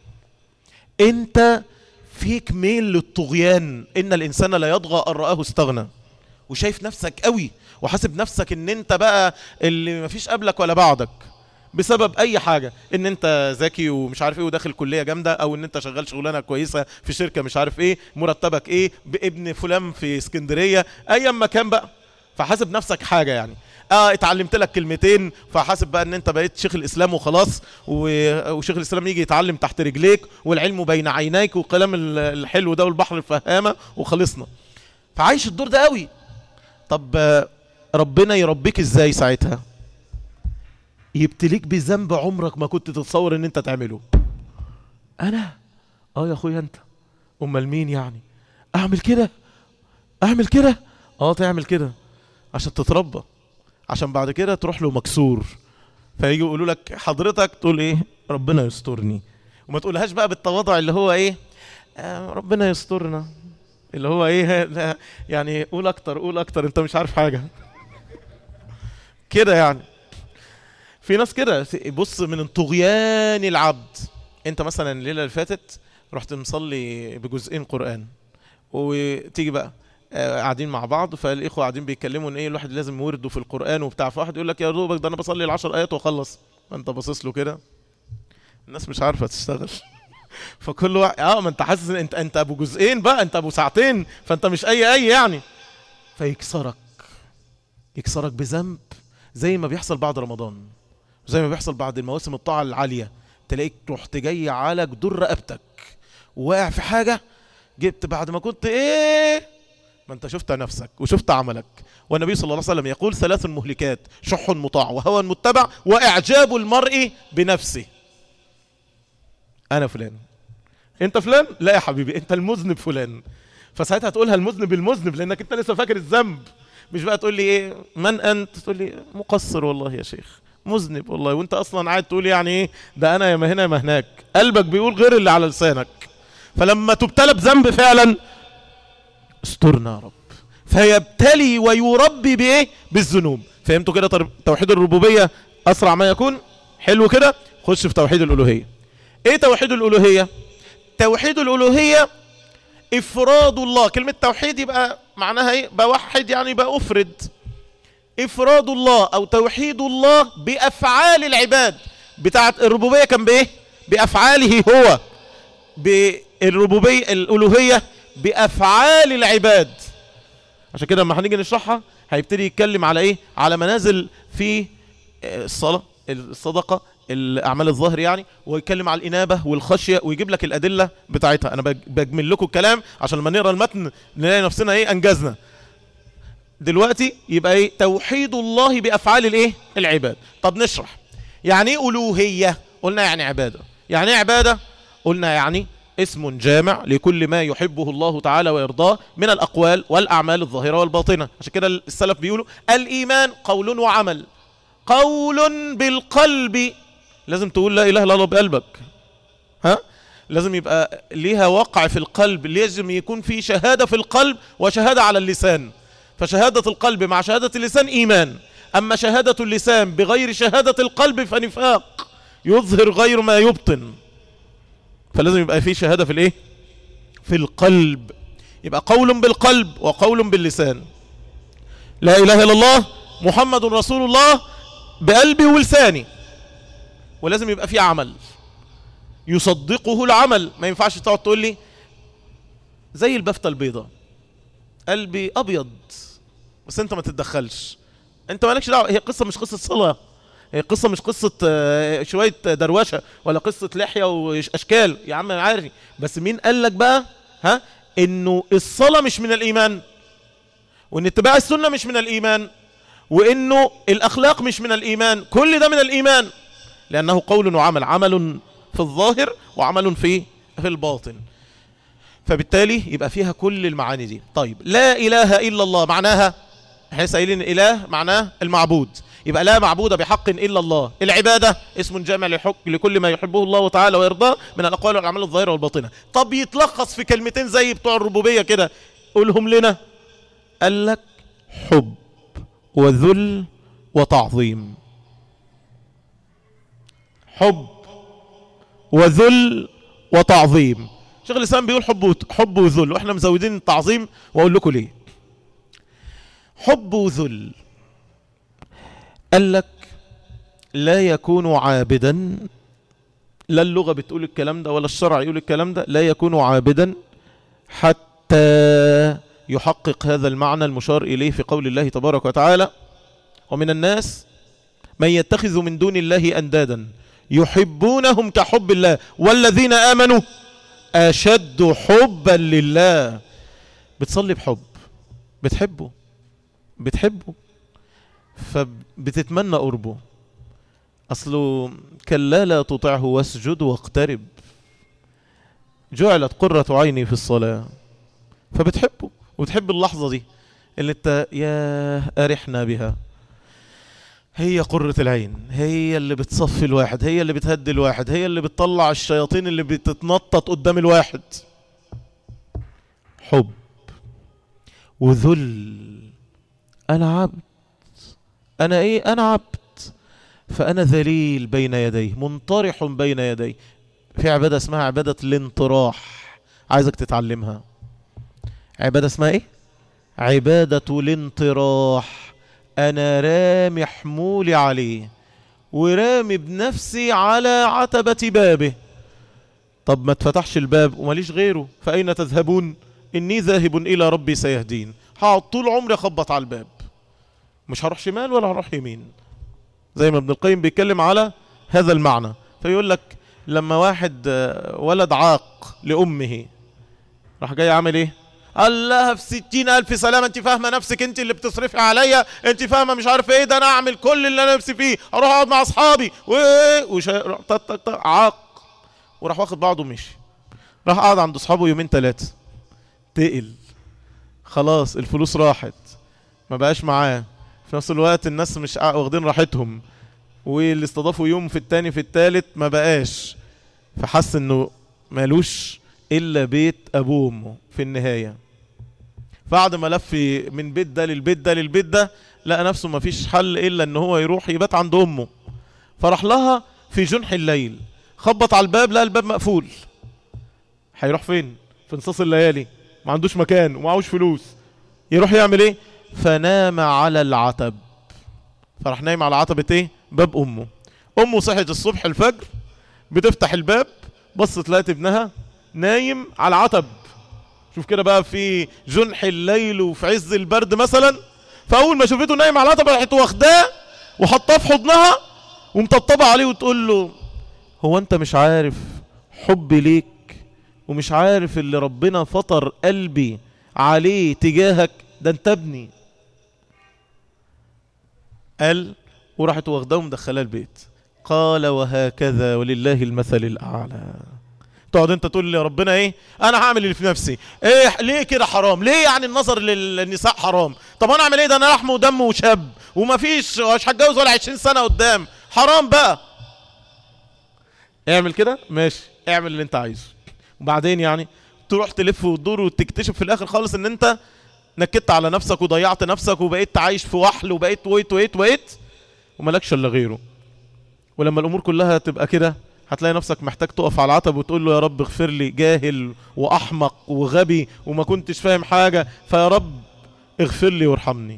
انت فيك ميل للطغيان ان الانسان لا يطغى ان راه استغنى وشايف نفسك قوي وحاسب نفسك ان انت بقى اللي مفيش قبلك ولا بعدك بسبب اي حاجه ان انت ذكي ومش عارف ايه وداخل كليه جامده او ان انت شغال شغلانه كويسه في شركه مش عارف ايه مرتبك ايه بابن فلان في اسكندريه ايا ما كان بقى فحاسب نفسك حاجه يعني اه اتعلمت لك كلمتين فحاسب بقى ان انت بقيت شيخ الاسلام وخلاص وشيخ الاسلام يجي يتعلم تحت رجليك والعلم بين عينيك والكلام الحلو ده والبحر الفهامه وخلصنا فعايش الدور ده قوي طب ربنا يربيك ازاي ساعتها يبتليك بذنب عمرك ما كنت تتصور ان انت تعمله انا اه يا اخويا انت امال مين يعني اعمل كده اعمل كده اه تعمل كده عشان تتربى عشان بعد كده تروح له مكسور فيجوا يقولوا لك حضرتك تقول ايه ربنا يسترني وما تقولهاش بقى بالتواضع اللي هو ايه آه ربنا يسترنا اللي هو ايه لا، يعني قول اكتر قول اكتر انت مش عارف حاجه كده يعني في ناس كده بص من طغيان العبد انت مثلا الليله اللي فاتت رحت مصلي بجزئين قران وتيجي بقى آه، قاعدين مع بعض فالاخوه قاعدين بيتكلموا ان ايه الواحد لازم ورده في القران وبتاع فواحد يقول لك يا دوبك ده انا بصلي العشر ايات واخلص فانت باصص له كده الناس مش عارفه تشتغل فكل واحد اه ما انت حاسس ان انت انت ابو جزئين بقى انت ابو ساعتين فانت مش اي اي يعني فيكسرك يكسرك بذنب زي ما بيحصل بعد رمضان زي ما بيحصل بعد المواسم الطاعه العاليه تلاقيك رحت جاي على جدور رقبتك وواقع في حاجه جبت بعد ما كنت ايه ما انت شفت نفسك وشفت عملك والنبي صلى الله عليه وسلم يقول ثلاث مهلكات شح مطاع وهوى متبع واعجاب المرء بنفسه انا فلان انت فلان لا يا حبيبي انت المذنب فلان فساعتها تقولها المذنب المذنب لانك انت لسه فاكر الذنب مش بقى تقول لي ايه من انت تقول لي مقصر والله يا شيخ مذنب والله وانت اصلا قاعد تقول يعني ايه ده انا يا ما هنا يا ما هناك قلبك بيقول غير اللي على لسانك فلما تبتلى بذنب فعلا استرنا يا رب فيبتلي ويربي بايه بالذنوب فهمتوا كده طر- توحيد الربوبيه اسرع ما يكون حلو كده خش في توحيد الالوهيه ايه توحيد الالوهيه توحيد الالوهيه افراد الله كلمه توحيد يبقى معناها ايه بوحد يعني يبقى افرد افراد الله او توحيد الله بافعال العباد بتاعه الربوبيه كان بايه بافعاله هو بالربوبيه الالوهيه بافعال العباد عشان كده لما هنيجي نشرحها هيبتدي يتكلم على ايه على منازل في الصلاه الصدقه الاعمال الظاهر يعني ويتكلم على الانابه والخشيه ويجيب لك الادله بتاعتها انا بج- بجمل لكم الكلام عشان لما نقرا المتن نلاقي نفسنا ايه انجزنا دلوقتي يبقى ايه توحيد الله بافعال الايه العباد طب نشرح يعني ايه الوهيه قلنا يعني عباده يعني ايه عباده قلنا يعني اسم جامع لكل ما يحبه الله تعالى ويرضاه من الاقوال والاعمال الظاهره والباطنه عشان كده السلف بيقولوا الايمان قول وعمل قول بالقلب لازم تقول لا اله الا الله بقلبك ها لازم يبقى ليها وقع في القلب لازم يكون في شهادة في القلب وشهادة على اللسان فشهادة القلب مع شهادة اللسان إيمان أما شهادة اللسان بغير شهادة القلب فنفاق يظهر غير ما يبطن فلازم يبقى في شهادة في الايه في القلب يبقى قول بالقلب وقول باللسان لا إله إلا الله محمد رسول الله بقلبي ولساني ولازم يبقى في عمل يصدقه العمل ما ينفعش تقعد تقول لي زي البفتة البيضة قلبي أبيض بس أنت ما تتدخلش أنت مالكش دعوة هي قصة مش قصة صلاة هي قصة مش قصة آه، شوية دروشة ولا قصة لحية وأشكال يا عم أنا عارف بس مين قال لك بقى ها إنه الصلاة مش من الإيمان وإن اتباع السنة مش من الإيمان وإنه الأخلاق مش من الإيمان كل ده من الإيمان لأنه قول وعمل عمل في الظاهر وعمل في في الباطن فبالتالي يبقى فيها كل المعاني دي طيب لا إله إلا الله معناها احنا سائلين الإله معناه المعبود يبقى لا معبود بحق إلا الله العبادة اسم جامع لحق لكل ما يحبه الله تعالى ويرضاه من الأقوال والأعمال الظاهرة والباطنة طب يتلخص في كلمتين زي بتوع الربوبية كده قولهم لنا قال لك حب وذل وتعظيم حب وذل وتعظيم شيخ الاسلام بيقول حب وت- حب وذل واحنا مزودين التعظيم واقول لكم ليه حب وذل قال لك لا يكون عابدا لا اللغة بتقول الكلام ده ولا الشرع يقول الكلام ده لا يكون عابدا حتى يحقق هذا المعنى المشار إليه في قول الله تبارك وتعالى ومن الناس من يتخذ من دون الله أندادا يحبونهم كحب الله والذين آمنوا أشد حبا لله بتصلي بحب بتحبه بتحبه فبتتمنى قربه أصله كلا لا تطعه واسجد واقترب جعلت قرة عيني في الصلاة فبتحبه وتحب اللحظة دي اللي انت يا أرحنا بها هي قرة العين هي اللي بتصفي الواحد هي اللي بتهدي الواحد هي اللي بتطلع الشياطين اللي بتتنطط قدام الواحد حب وذل أنا عبد أنا إيه أنا عبد فأنا ذليل بين يديه منطرح بين يديه في عبادة اسمها عبادة الانطراح عايزك تتعلمها عبادة اسمها ايه عبادة الانطراح انا رامي حمولي عليه ورامي بنفسي على عتبة بابه طب ما اتفتحش الباب وماليش غيره فأين تذهبون إني ذاهب إلى ربي سيهدين هقعد طول عمري أخبط على الباب مش هروح شمال ولا هروح يمين زي ما ابن القيم بيتكلم على هذا المعنى فيقول لك لما واحد ولد عاق لأمه راح جاي عامل ايه قال لها في ستين ألف سلامة انت فاهمة نفسك انت اللي بتصرفي عليا انت فاهمة مش عارف ايه ده انا اعمل كل اللي انا نفسي فيه اروح اقعد مع اصحابي وش عاق وراح واخد بعضه ومشي راح قعد عند اصحابه يومين ثلاثة تقل خلاص الفلوس راحت ما بقاش معاه في نفس الوقت الناس مش واخدين راحتهم واللي استضافوا يوم في التاني في التالت ما بقاش فحس انه مالوش الا بيت ابوه وامه في النهايه بعد ما لف من بيت ده للبيت ده للبيت ده لقى نفسه ما فيش حل الا ان هو يروح يبات عند امه فراح لها في جنح الليل خبط على الباب لقى الباب مقفول هيروح فين في نصاص الليالي ما عندوش مكان ومعهوش فلوس يروح يعمل ايه فنام على العتب فراح نايم على عتبة ايه باب امه امه صحت الصبح الفجر بتفتح الباب بصت لقت ابنها نايم على العتب شوف كده بقى في جنح الليل وفي عز البرد مثلا فاول ما شافته نايم على العتب راحت واخداه وحطاه في حضنها ومطبطبه عليه وتقول له هو انت مش عارف حبي ليك ومش عارف اللي ربنا فطر قلبي عليه تجاهك ده انت ابني قال وراحت واخداه ومدخلاه البيت قال وهكذا ولله المثل الاعلى تقعد انت تقول لي ربنا ايه انا هعمل اللي في نفسي ايه ليه كده حرام ليه يعني النظر للنساء حرام طب انا اعمل ايه ده انا لحم ودم وشاب ومفيش مش هتجوز ولا 20 سنه قدام حرام بقى اعمل كده ماشي اعمل اللي انت عايزه وبعدين يعني تروح تلف وتدور وتكتشف في الاخر خالص ان انت نكدت على نفسك وضيعت نفسك وبقيت عايش في وحل وبقيت ويت ويت ويت وملكش الا غيره ولما الامور كلها تبقى كده هتلاقي نفسك محتاج تقف على العتب وتقول له يا رب اغفر لي جاهل واحمق وغبي وما كنتش فاهم حاجه فيا رب اغفر لي وارحمني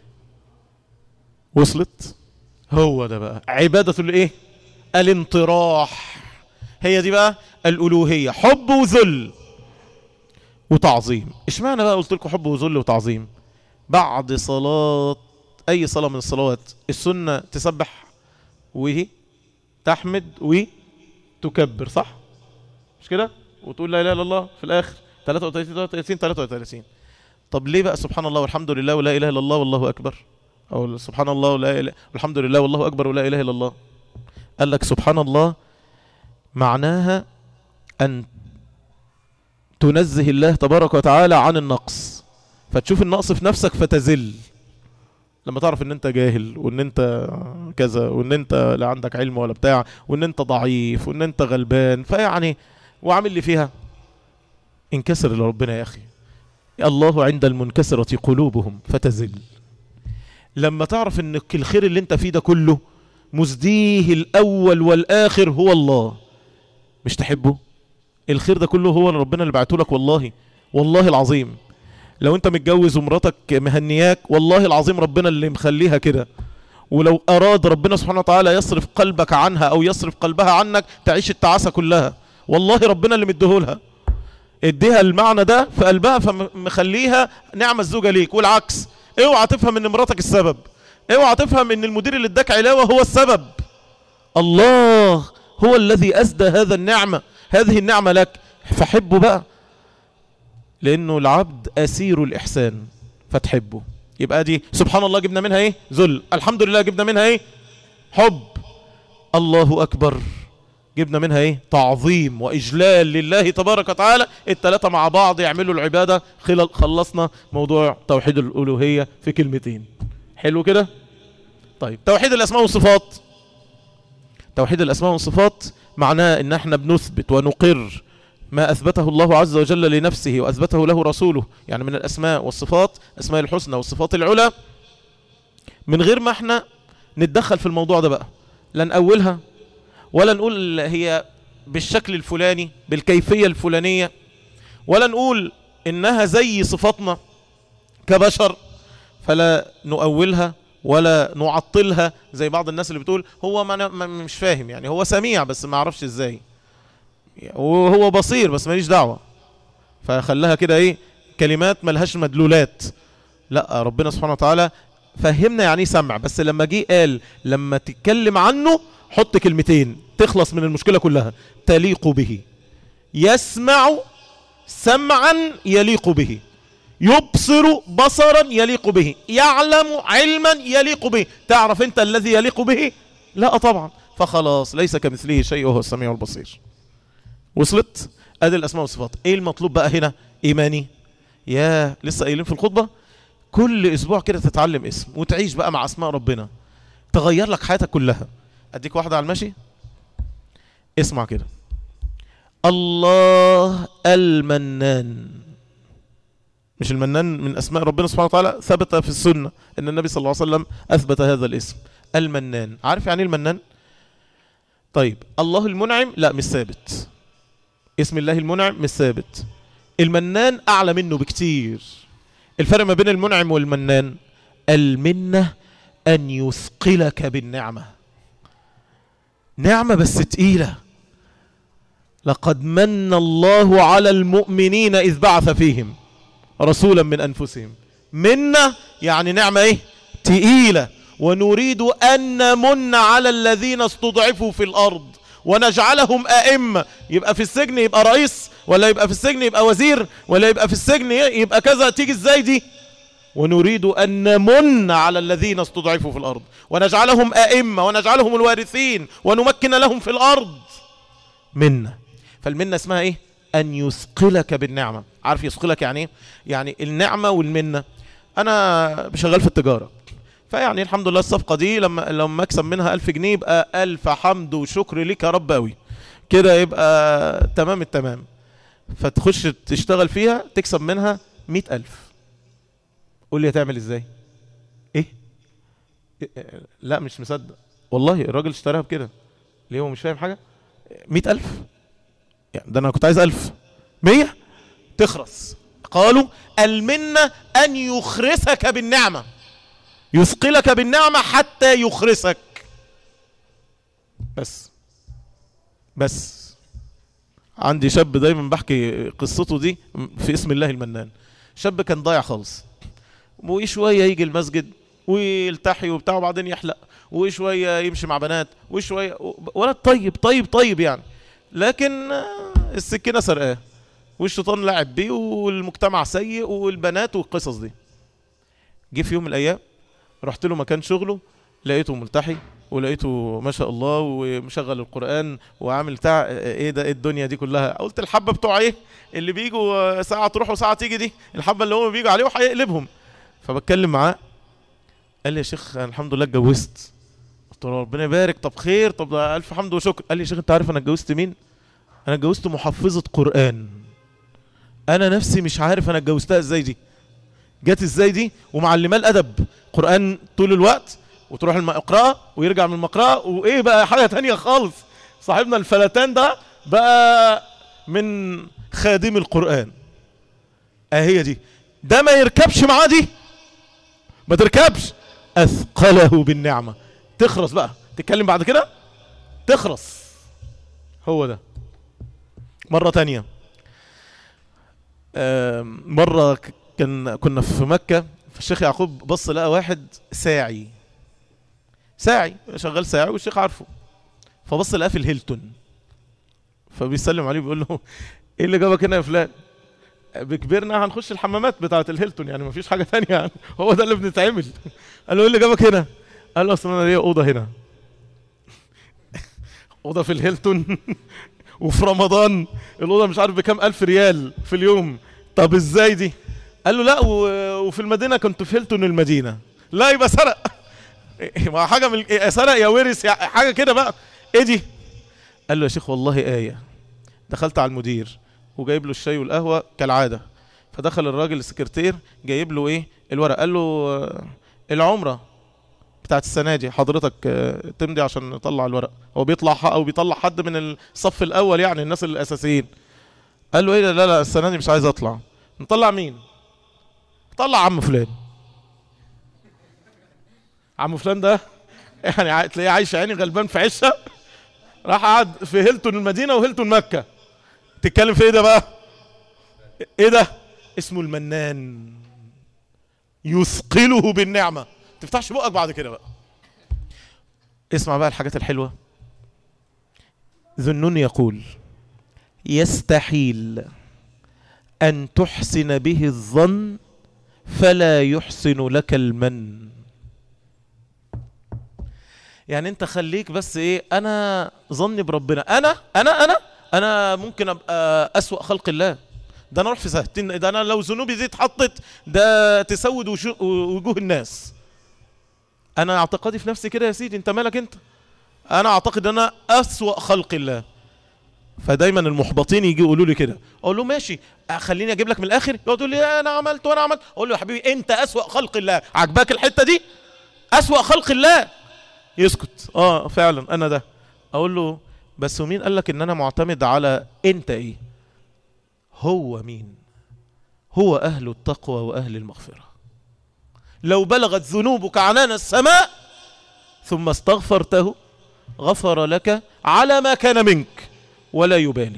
وصلت هو ده بقى عباده الايه الانطراح هي دي بقى الالوهيه حب وذل وتعظيم اشمعنى بقى قلت لكم حب وذل وتعظيم بعد صلاة اي صلاة من الصلوات السنة تسبح وهي تحمد وتكبر صح مش كده وتقول لا اله الا الله في الاخر 33 33 33 طب ليه بقى سبحان الله والحمد لله ولا اله الا الله والله اكبر او سبحان الله ولا اله والحمد لله والله اكبر ولا اله الا الله قال لك سبحان الله معناها ان تنزه الله تبارك وتعالى عن النقص فتشوف النقص في نفسك فتزل لما تعرف ان انت جاهل وان انت كذا وان انت لا عندك علم ولا بتاع وان انت ضعيف وان انت غلبان فيعني وعامل لي فيها انكسر لربنا يا اخي الله عند المنكسرة قلوبهم فتزل لما تعرف ان الخير اللي انت فيه ده كله مزديه الاول والاخر هو الله مش تحبه الخير ده كله هو ربنا اللي بعته لك والله والله العظيم لو انت متجوز ومراتك مهنياك والله العظيم ربنا اللي مخليها كده ولو اراد ربنا سبحانه وتعالى يصرف قلبك عنها او يصرف قلبها عنك تعيش التعاسة كلها والله ربنا اللي مديهولها اديها المعنى ده في قلبها فمخليها نعمة الزوجة ليك والعكس اوعى تفهم ان مراتك السبب اوعى تفهم ان المدير اللي اداك علاوة هو السبب الله هو الذي اسدى هذا النعمة هذه النعمة لك فحبه بقى لانه العبد اسير الاحسان فتحبه يبقى دي سبحان الله جبنا منها ايه ذل الحمد لله جبنا منها ايه حب الله اكبر جبنا منها ايه تعظيم واجلال لله تبارك وتعالى الثلاثه مع بعض يعملوا العباده خلصنا موضوع توحيد الالوهيه في كلمتين حلو كده طيب توحيد الأسماء والصفات توحيد الأسماء والصفات معناه ان احنا بنثبت ونقر ما أثبته الله عز وجل لنفسه وأثبته له رسوله يعني من الأسماء والصفات أسماء الحسنى والصفات العلى من غير ما احنا نتدخل في الموضوع ده بقى لا نأولها ولا نقول هي بالشكل الفلاني بالكيفية الفلانية ولا نقول إنها زي صفاتنا كبشر فلا نؤولها ولا نعطلها زي بعض الناس اللي بتقول هو ما ما مش فاهم يعني هو سميع بس ما عرفش ازاي وهو بصير بس ماليش دعوة فخلها كده ايه كلمات ملهاش مدلولات لا ربنا سبحانه وتعالى فهمنا يعني سمع بس لما جه قال لما تتكلم عنه حط كلمتين تخلص من المشكلة كلها تليق به يسمع سمعا يليق به يبصر بصرا يليق به يعلم علما يليق به تعرف انت الذي يليق به لا طبعا فخلاص ليس كمثله شيء وهو السميع البصير وصلت ادي الاسماء والصفات ايه المطلوب بقى هنا ايماني يا لسه قايلين في الخطبة كل اسبوع كده تتعلم اسم وتعيش بقى مع اسماء ربنا تغير لك حياتك كلها اديك واحدة على المشي اسمع كده الله المنان مش المنان من اسماء ربنا سبحانه وتعالى ثبت في السنة ان النبي صلى الله عليه وسلم اثبت هذا الاسم المنان عارف يعني المنان طيب الله المنعم لا مش ثابت اسم الله المنعم مش ثابت المنان اعلى منه بكتير الفرق ما بين المنعم والمنان المنة ان يثقلك بالنعمة نعمة بس تقيلة لقد من الله على المؤمنين إذ بعث فيهم رسولا من أنفسهم منا يعني نعمة إيه تقيلة ونريد أن نمن على الذين استضعفوا في الأرض ونجعلهم أئمة يبقى في السجن يبقى رئيس ولا يبقى في السجن يبقى وزير ولا يبقى في السجن يبقى كذا تيجي ازاي دي ونريد أن نمن على الذين استضعفوا في الأرض ونجعلهم أئمة ونجعلهم الوارثين ونمكن لهم في الأرض منا فالمنة اسمها ايه أن يثقلك بالنعمة عارف يثقلك يعني ايه يعني النعمة والمنة أنا شغال في التجارة فيعني الحمد لله الصفقة دي لما لما اكسب منها ألف جنيه يبقى ألف حمد وشكر لك يا رب أوي كده يبقى تمام التمام فتخش تشتغل فيها تكسب منها مئة ألف قول لي هتعمل ازاي ايه إيه؟ لا مش مصدق والله الراجل اشتراها بكده ليه هو مش فاهم حاجة مئة ألف يعني ده انا كنت عايز ألف مية تخرس قالوا المنة أن يخرسك بالنعمة يثقلك بالنعمة حتى يخرسك بس بس عندي شاب دايما بحكي قصته دي في اسم الله المنان شاب كان ضايع خالص وشوية يجي المسجد ويلتحي وبتاع وبعدين يحلق وشوية يمشي مع بنات وشوية ولد طيب طيب طيب يعني لكن السكينة سرقاه والشيطان لعب بيه والمجتمع سيء والبنات والقصص دي جه في يوم من الايام رحت له مكان شغله لقيته ملتحي ولقيته ما شاء الله ومشغل القرآن وعامل بتاع ايه ده ايه الدنيا دي كلها قلت الحبة بتوع ايه اللي بيجوا ساعة تروح وساعة تيجي دي الحبة اللي هم بيجوا عليه وهيقلبهم فبتكلم معاه قال لي يا شيخ انا الحمد لله اتجوزت قلت له ربنا يبارك طب خير طب الف حمد وشكر قال لي يا شيخ انت عارف انا اتجوزت مين انا اتجوزت محفظة قرآن انا نفسي مش عارف انا اتجوزتها ازاي دي جت ازاي دي ومعلماه الادب قرآن طول الوقت وتروح المقرأة ويرجع من المقرأة وايه بقى حاجة تانية خالص صاحبنا الفلتان ده بقى من خادم القرآن اهي دي ده ما يركبش معاه دي ما تركبش اثقله بالنعمة تخرس بقى تتكلم بعد كده تخرس هو ده مرة تانية مرة كان كنا في مكة فالشيخ يعقوب بص لقى واحد ساعي ساعي شغال ساعي والشيخ عارفه فبص لقاه في الهيلتون فبيسلم عليه بيقول له ايه اللي جابك هنا يا فلان بكبرنا هنخش الحمامات بتاعه الهيلتون يعني مفيش حاجه ثانيه يعني هو ده اللي بنتعمل قال له ايه اللي جابك هنا قال له اصل انا ليا اوضه هنا اوضه في الهيلتون وفي رمضان الاوضه مش عارف بكام الف ريال في اليوم طب ازاي دي قال له لا وفي المدينه كنت في هيلتون المدينه لا يبقى سرق ما حاجه من يا سرق يا ورث يا حاجه كده بقى ايه دي قال له يا شيخ والله ايه دخلت على المدير وجايب له الشاي والقهوه كالعاده فدخل الراجل السكرتير جايب له ايه الورق قال له آه، العمره بتاعت السنه دي حضرتك آه، تمضي عشان نطلع الورق هو بيطلع ح- او بيطلع حد من الصف الاول يعني الناس الاساسيين قال له ايه ده؟ لا لا السنه دي مش عايز اطلع نطلع مين طلع عم فلان عم فلان ده يعني ع- تلاقيه عايش عيني غلبان في عشه راح قعد في هيلتون المدينه وهيلتون مكه تتكلم في ايه ده بقى ايه ده اسمه المنان يثقله بالنعمه تفتحش بقك بعد كده بقى اسمع بقى الحاجات الحلوه ذنون يقول يستحيل ان تحسن به الظن فلا يحسن لك المن يعني انت خليك بس ايه انا ظني بربنا انا انا انا انا ممكن ابقى اسوأ خلق الله ده انا اروح في سهتين ده انا لو ذنوبي دي اتحطت ده تسود وشو- وجوه الناس انا اعتقادي في نفسي كده يا سيدي انت مالك انت انا اعتقد ان انا اسوأ خلق الله فدايما المحبطين يجي يقولوا لي كده اقول له ماشي خليني اجيب لك من الاخر يقعد يقول لي انا عملت وانا عملت اقول له يا حبيبي انت اسوأ خلق الله عجباك الحته دي اسوأ خلق الله يسكت اه فعلا انا ده اقول له بس ومين قال لك ان انا معتمد على انت ايه هو مين هو اهل التقوى واهل المغفره لو بلغت ذنوبك عنان السماء ثم استغفرته غفر لك على ما كان منك ولا يبالي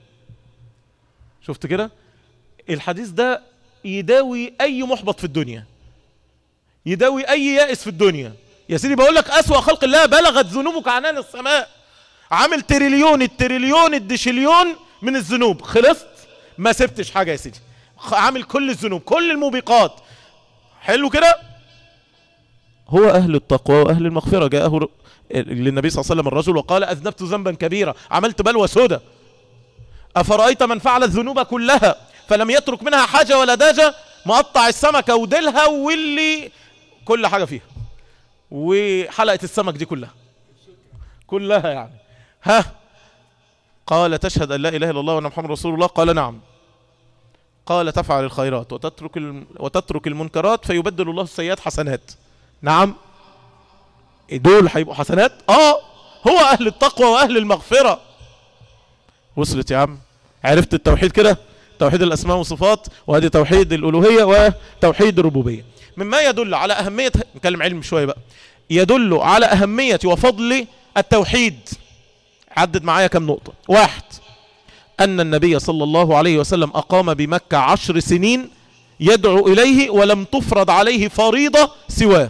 شفت كده الحديث ده يداوي اي محبط في الدنيا يداوي اي يائس في الدنيا يا سيدي بقول لك اسوأ خلق الله بلغت ذنوبك عنان السماء عامل تريليون التريليون الدشليون من الذنوب خلصت ما سبتش حاجه يا سيدي خ- عامل كل الذنوب كل الموبقات حلو كده هو اهل التقوى واهل المغفره جاءه ر- للنبي صلى الله عليه وسلم الرجل وقال اذنبت ذنبا كبيرا عملت بلوى سودة افرايت من فعل الذنوب كلها فلم يترك منها حاجه ولا داجه مقطع السمكه وديلها واللي كل حاجه فيها وحلقه السمك دي كلها كلها يعني ها قال تشهد ان لا اله الا الله وان محمد رسول الله قال نعم قال تفعل الخيرات وتترك الم... وتترك المنكرات فيبدل الله السيئات حسنات نعم دول هيبقوا حسنات اه هو اهل التقوى واهل المغفره وصلت يا عم عرفت التوحيد كده توحيد الاسماء والصفات وهذه توحيد الالوهيه وتوحيد الربوبيه مما يدل على اهميه نتكلم علم شويه بقى يدل على اهميه وفضل التوحيد عدد معايا كم نقطه واحد أن النبي صلى الله عليه وسلم أقام بمكة عشر سنين يدعو إليه ولم تفرض عليه فريضة سواه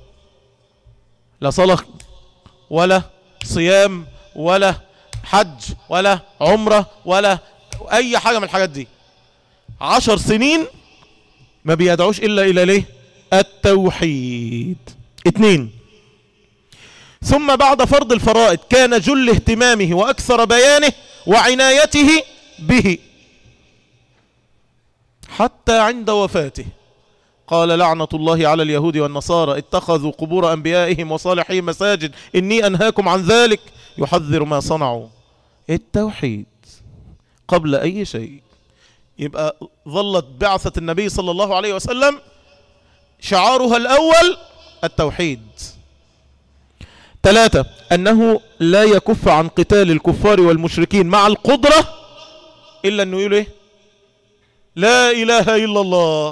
لا صلاة ولا صيام ولا حج ولا عمرة ولا أي حاجة من الحاجات دي عشر سنين ما بيدعوش إلا إلى ليه التوحيد اتنين ثم بعد فرض الفرائض كان جل اهتمامه وأكثر بيانه وعنايته به حتى عند وفاته قال لعنة الله على اليهود والنصارى اتخذوا قبور أنبيائهم وصالحين مساجد إني أنهاكم عن ذلك يحذر ما صنعوا التوحيد قبل أي شيء يبقى ظلت بعثة النبي صلى الله عليه وسلم شعارها الأول التوحيد ثلاثة أنه لا يكف عن قتال الكفار والمشركين مع القدرة إلا أنه يقول إيه لا إله إلا الله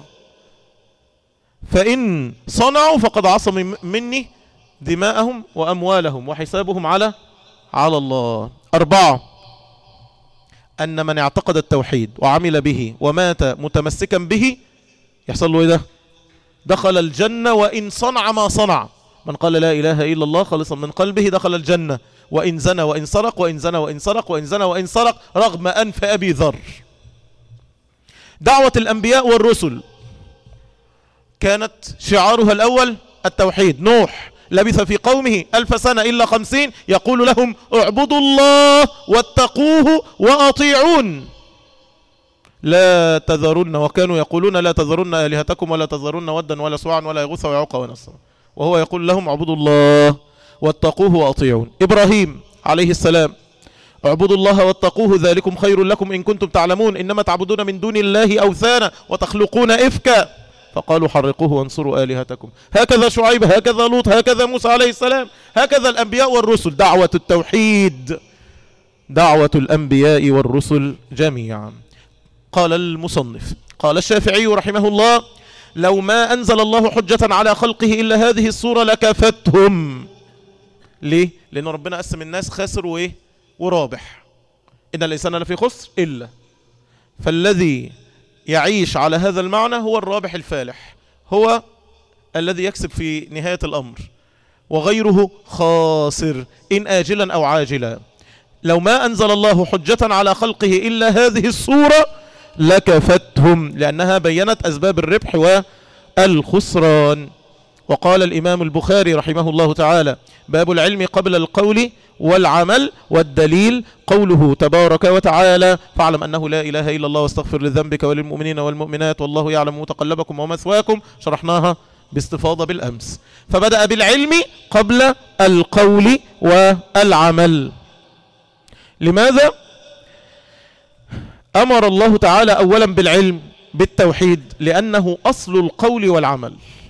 فإن صنعوا فقد عصم مني دماءهم وأموالهم وحسابهم على على الله أربعة أن من اعتقد التوحيد وعمل به ومات متمسكا به يحصل له إيه ده دخل الجنة وإن صنع ما صنع من قال لا إله إلا الله خالصا من قلبه دخل الجنة وإن زنى وإن سرق وإن زنى وإن سرق وإن زنى وإن سرق رغم أنف أبي ذر دعوة الأنبياء والرسل كانت شعارها الأول التوحيد نوح لبث في قومه ألف سنة إلا خمسين يقول لهم اعبدوا الله واتقوه وأطيعون لا تذرن وكانوا يقولون لا تذرن آلهتكم ولا تذرن ودا ولا سواعا ولا يغوث ويعوق ونسرا وهو يقول لهم اعبدوا الله واتقوه واطيعون ابراهيم عليه السلام اعبدوا الله واتقوه ذلكم خير لكم إن كنتم تعلمون إنما تعبدون من دون الله أوثانا وتخلقون إفكا فقالوا حرقوه وانصروا آلهتكم هكذا شعيب هكذا لوط هكذا موسى عليه السلام هكذا الأنبياء والرسل دعوة التوحيد دعوة الأنبياء والرسل جميعا قال المصنف قال الشافعي رحمه الله لو ما أنزل الله حجة على خلقه إلا هذه الصورة لكفتهم ليه؟ لأن ربنا قسم الناس خاسر وإيه؟ ورابح إن الإنسان لفي خسر إلا فالذي يعيش على هذا المعنى هو الرابح الفالح هو الذي يكسب في نهاية الأمر وغيره خاسر إن آجلا أو عاجلا لو ما أنزل الله حجة على خلقه إلا هذه الصورة لكفتهم لأنها بينت أسباب الربح والخسران وقال الإمام البخاري رحمه الله تعالى باب العلم قبل القول والعمل والدليل قوله تبارك وتعالى فاعلم أنه لا إله إلا الله واستغفر لذنبك وللمؤمنين والمؤمنات والله يعلم متقلبكم ومثواكم شرحناها باستفاضة بالأمس فبدأ بالعلم قبل القول والعمل لماذا؟ أمر الله تعالى أولا بالعلم بالتوحيد لأنه أصل القول والعمل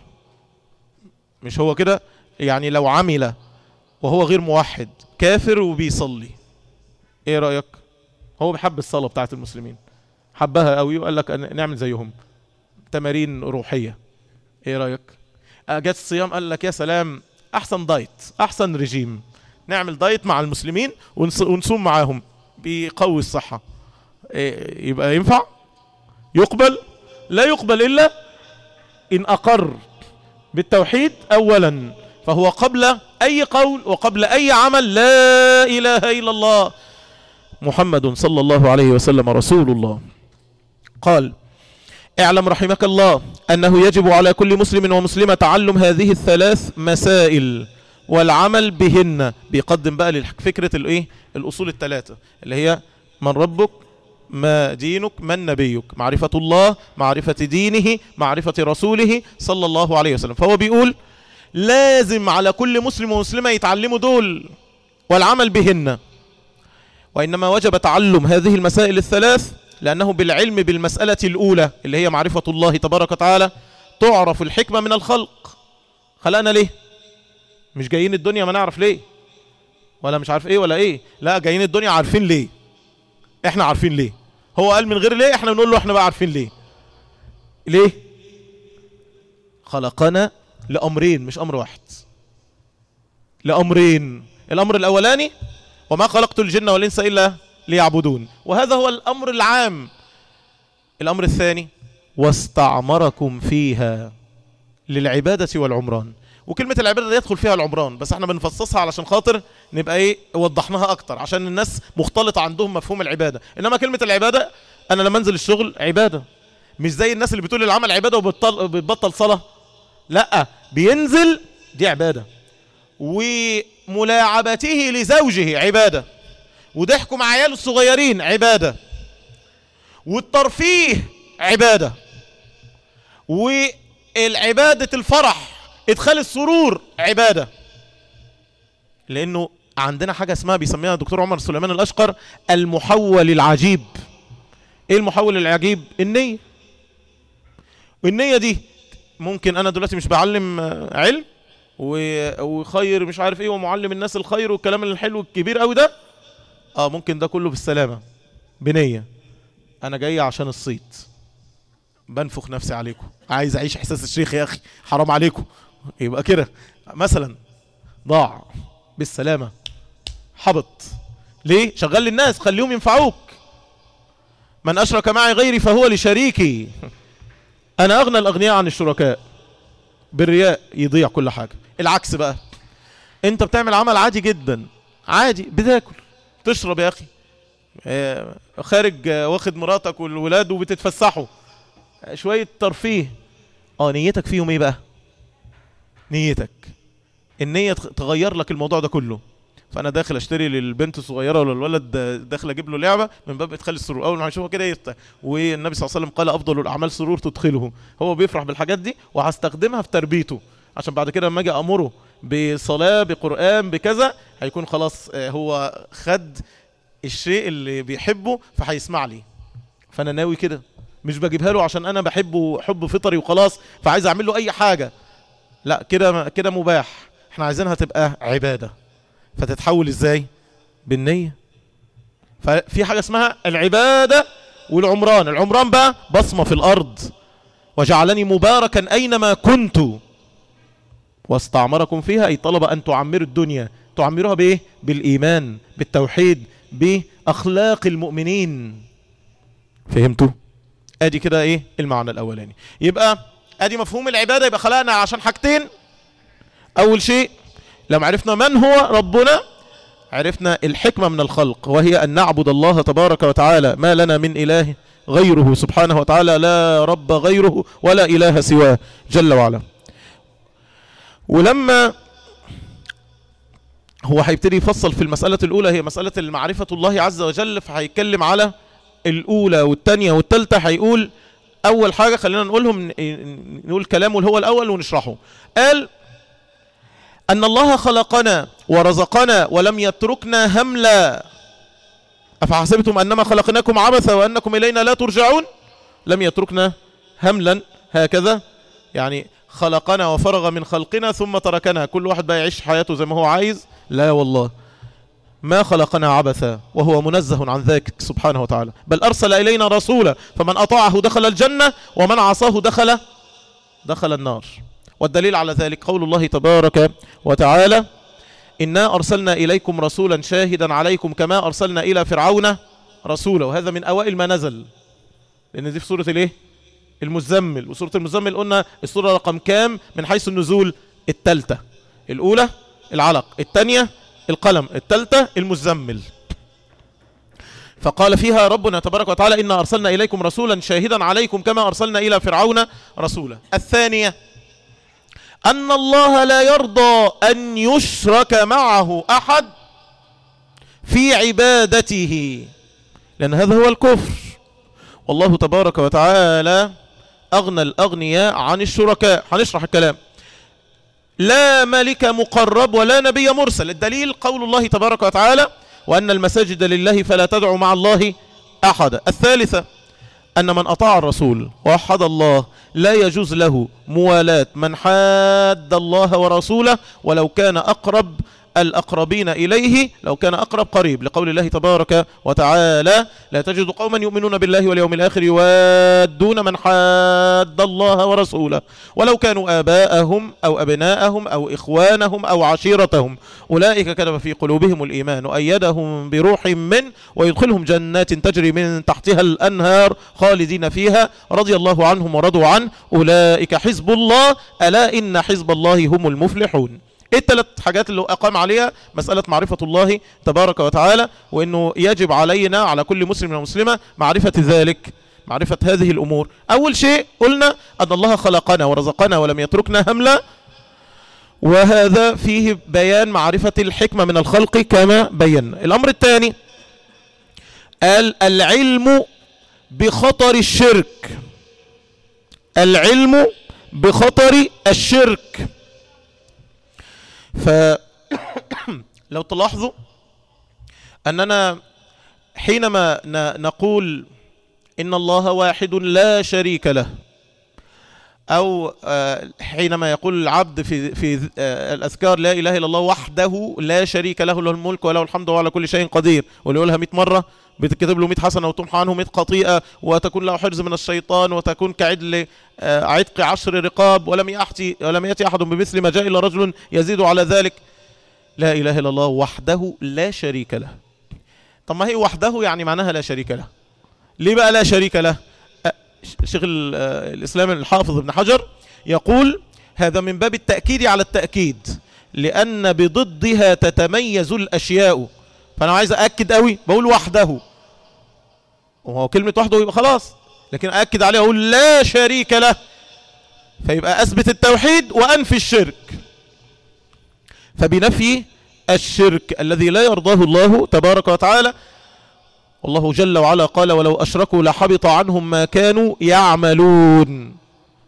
مش هو كده يعني لو عمل وهو غير موحد كافر وبيصلي ايه رأيك هو بيحب الصلاة بتاعت المسلمين حبها قوي وقال لك نعمل زيهم تمارين روحية ايه رأيك جت الصيام قال لك يا سلام احسن دايت احسن رجيم نعمل دايت مع المسلمين ونصوم معاهم بيقوي الصحة إيه يبقى ينفع يقبل لا يقبل إلا إن أقر بالتوحيد أولا فهو قبل أي قول وقبل أي عمل لا إله إلا الله محمد صلى الله عليه وسلم رسول الله قال اعلم رحمك الله أنه يجب على كل مسلم ومسلمة تعلم هذه الثلاث مسائل والعمل بهن بيقدم بقى لفكرة الايه الأصول الثلاثة اللي هي من ربك ما دينك من نبيك معرفة الله معرفة دينه معرفة رسوله صلى الله عليه وسلم فهو بيقول لازم على كل مسلم ومسلمة يتعلموا دول والعمل بهن وإنما وجب تعلم هذه المسائل الثلاث لأنه بالعلم بالمسألة الأولى اللي هي معرفة الله تبارك وتعالى تعرف الحكمة من الخلق خلقنا ليه مش جايين الدنيا ما نعرف ليه ولا مش عارف ايه ولا ايه لا جايين الدنيا عارفين ليه احنا عارفين ليه هو قال من غير ليه احنا بنقول له احنا بقى عارفين ليه ليه خلقنا لأمرين مش أمر واحد لأمرين الأمر الأولاني وما خلقت الجن والإنس إلا ليعبدون وهذا هو الأمر العام الأمر الثاني واستعمركم فيها للعبادة والعمران وكلمة العبادة دي يدخل فيها العمران بس احنا بنفصصها علشان خاطر نبقى ايه وضحناها اكتر عشان الناس مختلط عندهم مفهوم العبادة انما كلمة العبادة انا لما انزل الشغل عبادة مش زي الناس اللي بتقول العمل عبادة وبتبطل صلاة لا بينزل دي عبادة وملاعبته لزوجه عبادة وضحكوا مع عياله الصغيرين عبادة والترفيه عبادة والعبادة الفرح ادخال السرور عبادة لانه عندنا حاجة اسمها بيسميها الدكتور عمر سليمان الاشقر المحول العجيب ايه المحول العجيب النية النية دي ممكن انا دلوقتي مش بعلم علم وخير مش عارف ايه ومعلم الناس الخير والكلام الحلو الكبير قوي ده اه ممكن ده كله بالسلامة بنية انا جاي عشان الصيت بنفخ نفسي عليكم عايز اعيش احساس الشيخ يا اخي حرام عليكم يبقى كده مثلا ضاع بالسلامة حبط ليه شغال للناس خليهم ينفعوك من أشرك معي غيري فهو لشريكي أنا أغنى الأغنياء عن الشركاء بالرياء يضيع كل حاجة العكس بقى انت بتعمل عمل عادي جدا عادي بتاكل تشرب يا أخي اه خارج اه واخد مراتك والولاد وبتتفسحوا شوية ترفيه اه نيتك فيهم ايه بقى نيتك النية تغير لك الموضوع ده كله فانا داخل اشتري للبنت الصغيره ولا الولد داخل اجيب له لعبه من باب ادخال السرور اول ما يشوفها كده يفتح والنبي صلى الله عليه وسلم قال افضل الاعمال سرور تدخله هو بيفرح بالحاجات دي وهستخدمها في تربيته عشان بعد كده لما اجي امره بصلاة بقرآن بكذا هيكون خلاص آه، هو خد الشيء اللي بيحبه فهيسمع لي فانا ناوي كده مش بجيبها له عشان انا بحبه حب فطري وخلاص فعايز اعمل له اي حاجة لا كده كده مباح احنا عايزينها تبقى عبادة فتتحول ازاي بالنية ففي حاجة اسمها العبادة والعمران العمران بقى بصمة في الارض وجعلني مباركا اينما كنت واستعمركم فيها اي طلب ان تعمروا الدنيا تعمروها بايه بالايمان بالتوحيد باخلاق المؤمنين فهمتوا ادي كده ايه المعنى الاولاني يبقى ادي مفهوم العبادة يبقى خلقنا عشان حاجتين اول شيء لما عرفنا من هو ربنا عرفنا الحكمة من الخلق وهي ان نعبد الله تبارك وتعالى ما لنا من اله غيره سبحانه وتعالى لا رب غيره ولا اله سواه جل وعلا ولما هو هيبتدي يفصل في المسألة الأولى هي مسألة معرفة الله عز وجل فهيتكلم على الأولى والثانية والثالثة هيقول أول حاجة خلينا نقولهم نقول كلامه اللي هو الأول ونشرحه قال أن الله خلقنا ورزقنا ولم يتركنا هملا أفحسبتم أنما خلقناكم عبثا وأنكم إلينا لا ترجعون لم يتركنا هملا هكذا يعني خلقنا وفرغ من خلقنا ثم تركنا كل واحد بقى يعيش حياته زي ما هو عايز لا والله ما خلقنا عبثا وهو منزه عن ذلك سبحانه وتعالى بل أرسل إلينا رسولا فمن أطاعه دخل الجنة ومن عصاه دخل دخل النار والدليل على ذلك قول الله تبارك وتعالى إنا أرسلنا إليكم رسولا شاهدا عليكم كما أرسلنا إلى فرعون رسولا وهذا من أوائل ما نزل لأن دي في سورة الإيه المزمل وسورة المزمل قلنا السورة رقم كام من حيث النزول التالتة الأولى العلق الثانية القلم الثالثة المزمل فقال فيها ربنا تبارك وتعالى إنا أرسلنا إليكم رسولا شاهدا عليكم كما أرسلنا إلى فرعون رسولا الثانية أن الله لا يرضى أن يشرك معه أحد في عبادته لأن هذا هو الكفر والله تبارك وتعالى أغنى الأغنياء عن الشركاء هنشرح الكلام لا ملك مقرب ولا نبي مرسل الدليل قول الله تبارك وتعالى وأن المساجد لله فلا تدعوا مع الله أحدا الثالثة أن من أطاع الرسول وحد الله لا يجوز له موالاة من حاد الله ورسوله ولو كان أقرب الأقربين إليه لو كان أقرب قريب لقول الله تبارك وتعالى لا تجد قوما يؤمنون بالله واليوم الآخر يوادون من حاد الله ورسوله ولو كانوا آباءهم أو أبناءهم أو إخوانهم أو عشيرتهم أولئك كتب في قلوبهم الإيمان وأيدهم بروح من ويدخلهم جنات تجري من تحتها الأنهار خالدين فيها رضي الله عنهم ورضوا عنه أولئك حزب الله ألا إن حزب الله هم المفلحون ايه الثلاث حاجات اللي اقام عليها مسألة معرفة الله تبارك وتعالى وانه يجب علينا على كل مسلم ومسلمة معرفة ذلك معرفة هذه الامور اول شيء قلنا ان الله خلقنا ورزقنا ولم يتركنا هملا وهذا فيه بيان معرفة الحكمة من الخلق كما بينا الامر الثاني قال العلم بخطر الشرك العلم بخطر الشرك فلو تلاحظوا أننا حينما نقول إن الله واحد لا شريك له أو حينما يقول العبد في في الأذكار لا إله إلا الله وحده لا شريك له له الملك وله الحمد وعلى كل شيء قدير واللي يقولها 100 مرة بتكتب له 100 حسنة وتمحى عنه 100 خطيئة وتكون له حرز من الشيطان وتكون كعدل عتق عشر رقاب ولم يأتي ولم يأتي أحد بمثل ما جاء إلا رجل يزيد على ذلك لا إله إلا الله وحده لا شريك له طب ما هي وحده يعني معناها لا شريك له ليه بقى لا شريك له شيخ الإسلام الحافظ ابن حجر يقول هذا من باب التأكيد على التأكيد لأن بضدها تتميز الأشياء فأنا عايز أأكد قوي بقول وحده وهو كلمة وحده يبقى خلاص لكن أأكد عليه أقول لا شريك له فيبقى أثبت التوحيد وأنفي الشرك فبنفي الشرك الذي لا يرضاه الله تبارك وتعالى والله جل وعلا قال ولو أشركوا لحبط عنهم ما كانوا يعملون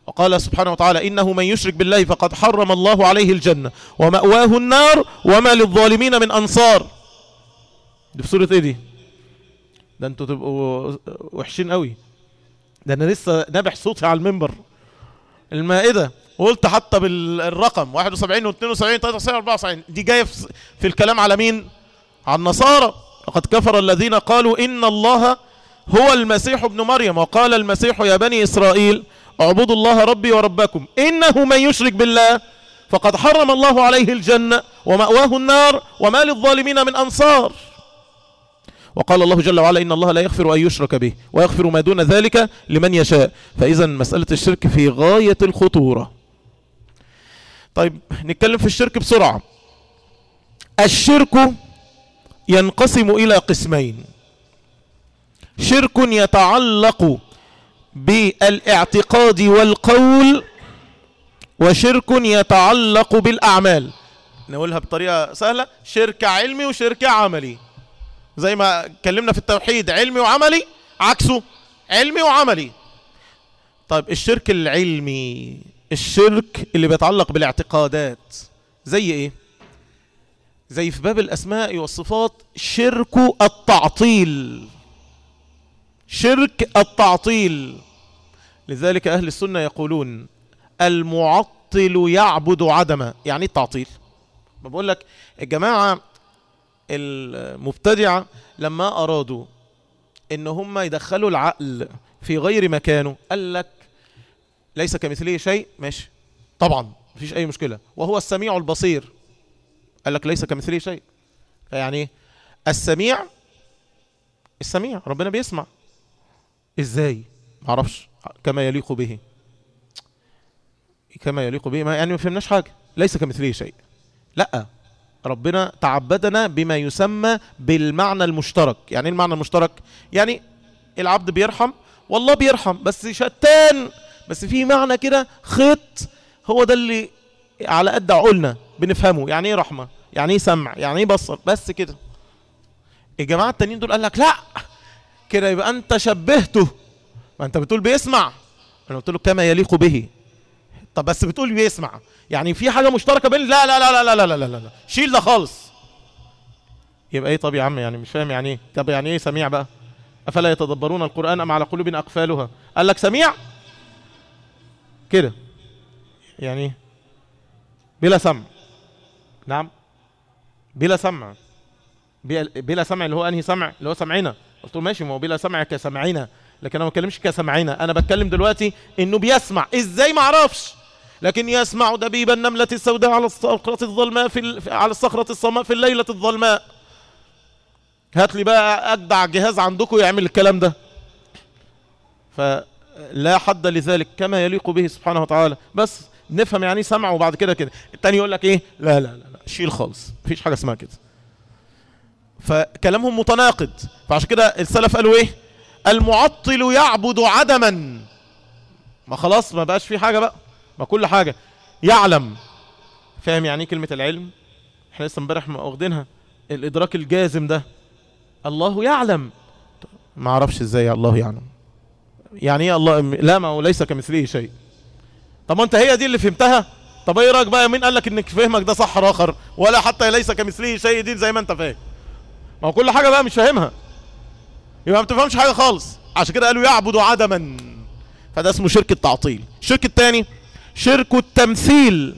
وقال سبحانه وتعالى إنه من يشرك بالله فقد حرم الله عليه الجنة ومأواه النار وما للظالمين من أنصار دي في سورة ايه دي ده انتوا تبقوا وحشين قوي ده انا لسه نابح صوتي على المنبر المائدة وقلت حتى بالرقم 71 و 72 73 94 دي جايه في, في الكلام على مين على النصارى لقد كفر الذين قالوا ان الله هو المسيح ابن مريم وقال المسيح يا بني اسرائيل اعبدوا الله ربي وربكم انه من يشرك بالله فقد حرم الله عليه الجنة ومأواه النار وما للظالمين من انصار وقال الله جل وعلا إن الله لا يغفر أن يشرك به ويغفر ما دون ذلك لمن يشاء فإذا مسألة الشرك في غاية الخطورة طيب نتكلم في الشرك بسرعة الشرك ينقسم إلى قسمين شرك يتعلق بالاعتقاد والقول وشرك يتعلق بالأعمال نقولها بطريقة سهلة شرك علمي وشرك عملي زي ما اتكلمنا في التوحيد علمي وعملي عكسه علمي وعملي طيب الشرك العلمي الشرك اللي بيتعلق بالاعتقادات زي ايه زي في باب الاسماء والصفات شرك التعطيل شرك التعطيل لذلك اهل السنة يقولون المعطل يعبد عدما يعني ايه التعطيل ما بقول لك الجماعة المبتدعة لما أرادوا إن هم يدخلوا العقل في غير مكانه قال لك ليس كمثله شيء ماشي طبعا مفيش أي مشكلة وهو السميع البصير قال لك ليس كمثله شيء يعني السميع السميع ربنا بيسمع ازاي معرفش كما يليق به كما يليق به ما يعني ما فهمناش حاجة ليس كمثله شيء لا ربنا تعبدنا بما يسمى بالمعنى المشترك يعني ايه المعنى المشترك يعني العبد بيرحم والله بيرحم بس شتان بس في معنى كده خيط هو ده اللي على قد عقولنا بنفهمه يعني ايه رحمه يعني ايه سمع يعني ايه بصر بس كده الجماعه التانيين دول قال لك لا كده يبقى انت شبهته ما انت بتقول بيسمع انا قلت له كما يليق به طب بس بتقول بيسمع يعني في حاجه مشتركه بين لا لا لا لا لا لا لا لا لا شيل ده خالص يبقى ايه طب يا عم يعني مش فاهم يعني ايه طب يعني ايه سميع بقى افلا يتدبرون القران ام على قلوب اقفالها قال لك سميع كده يعني ايه بلا سمع نعم بلا سمع بلا سمع اللي هو انهي سمع اللي هو سمعنا قلت له ماشي ما هو بلا سمع كسمعنا لكن انا ما بتكلمش كسمعنا انا بتكلم دلوقتي انه بيسمع ازاي ما اعرفش لكن يسمع دبيب النملة السوداء على الصخرة الظلماء في ال... على الصخرة الصماء في الليلة الظلماء هات لي بقى اجدع جهاز عندكم يعمل الكلام ده فلا حد لذلك كما يليق به سبحانه وتعالى بس نفهم يعني سمع وبعد كده كده التاني يقول لك ايه لا لا لا, لا شيل خالص مفيش حاجة اسمها كده فكلامهم متناقض فعشان كده السلف قالوا ايه المعطل يعبد عدما ما خلاص ما بقاش في حاجة بقى ما كل حاجة يعلم فاهم يعني ايه كلمة العلم احنا لسه امبارح واخدينها الادراك الجازم ده الله يعلم ما اعرفش ازاي الله يعلم يعني ايه الله لا ما هو ليس كمثله شيء طب ما انت هي دي اللي فهمتها طب ايه رايك بقى مين قال لك انك فهمك ده صح اخر ولا حتى ليس كمثله شيء دي زي ما انت فاهم ما هو كل حاجه بقى مش فاهمها يبقى ما بتفهمش حاجه خالص عشان كده قالوا يعبد عدما فده اسمه شرك التعطيل الشرك الثاني شرك التمثيل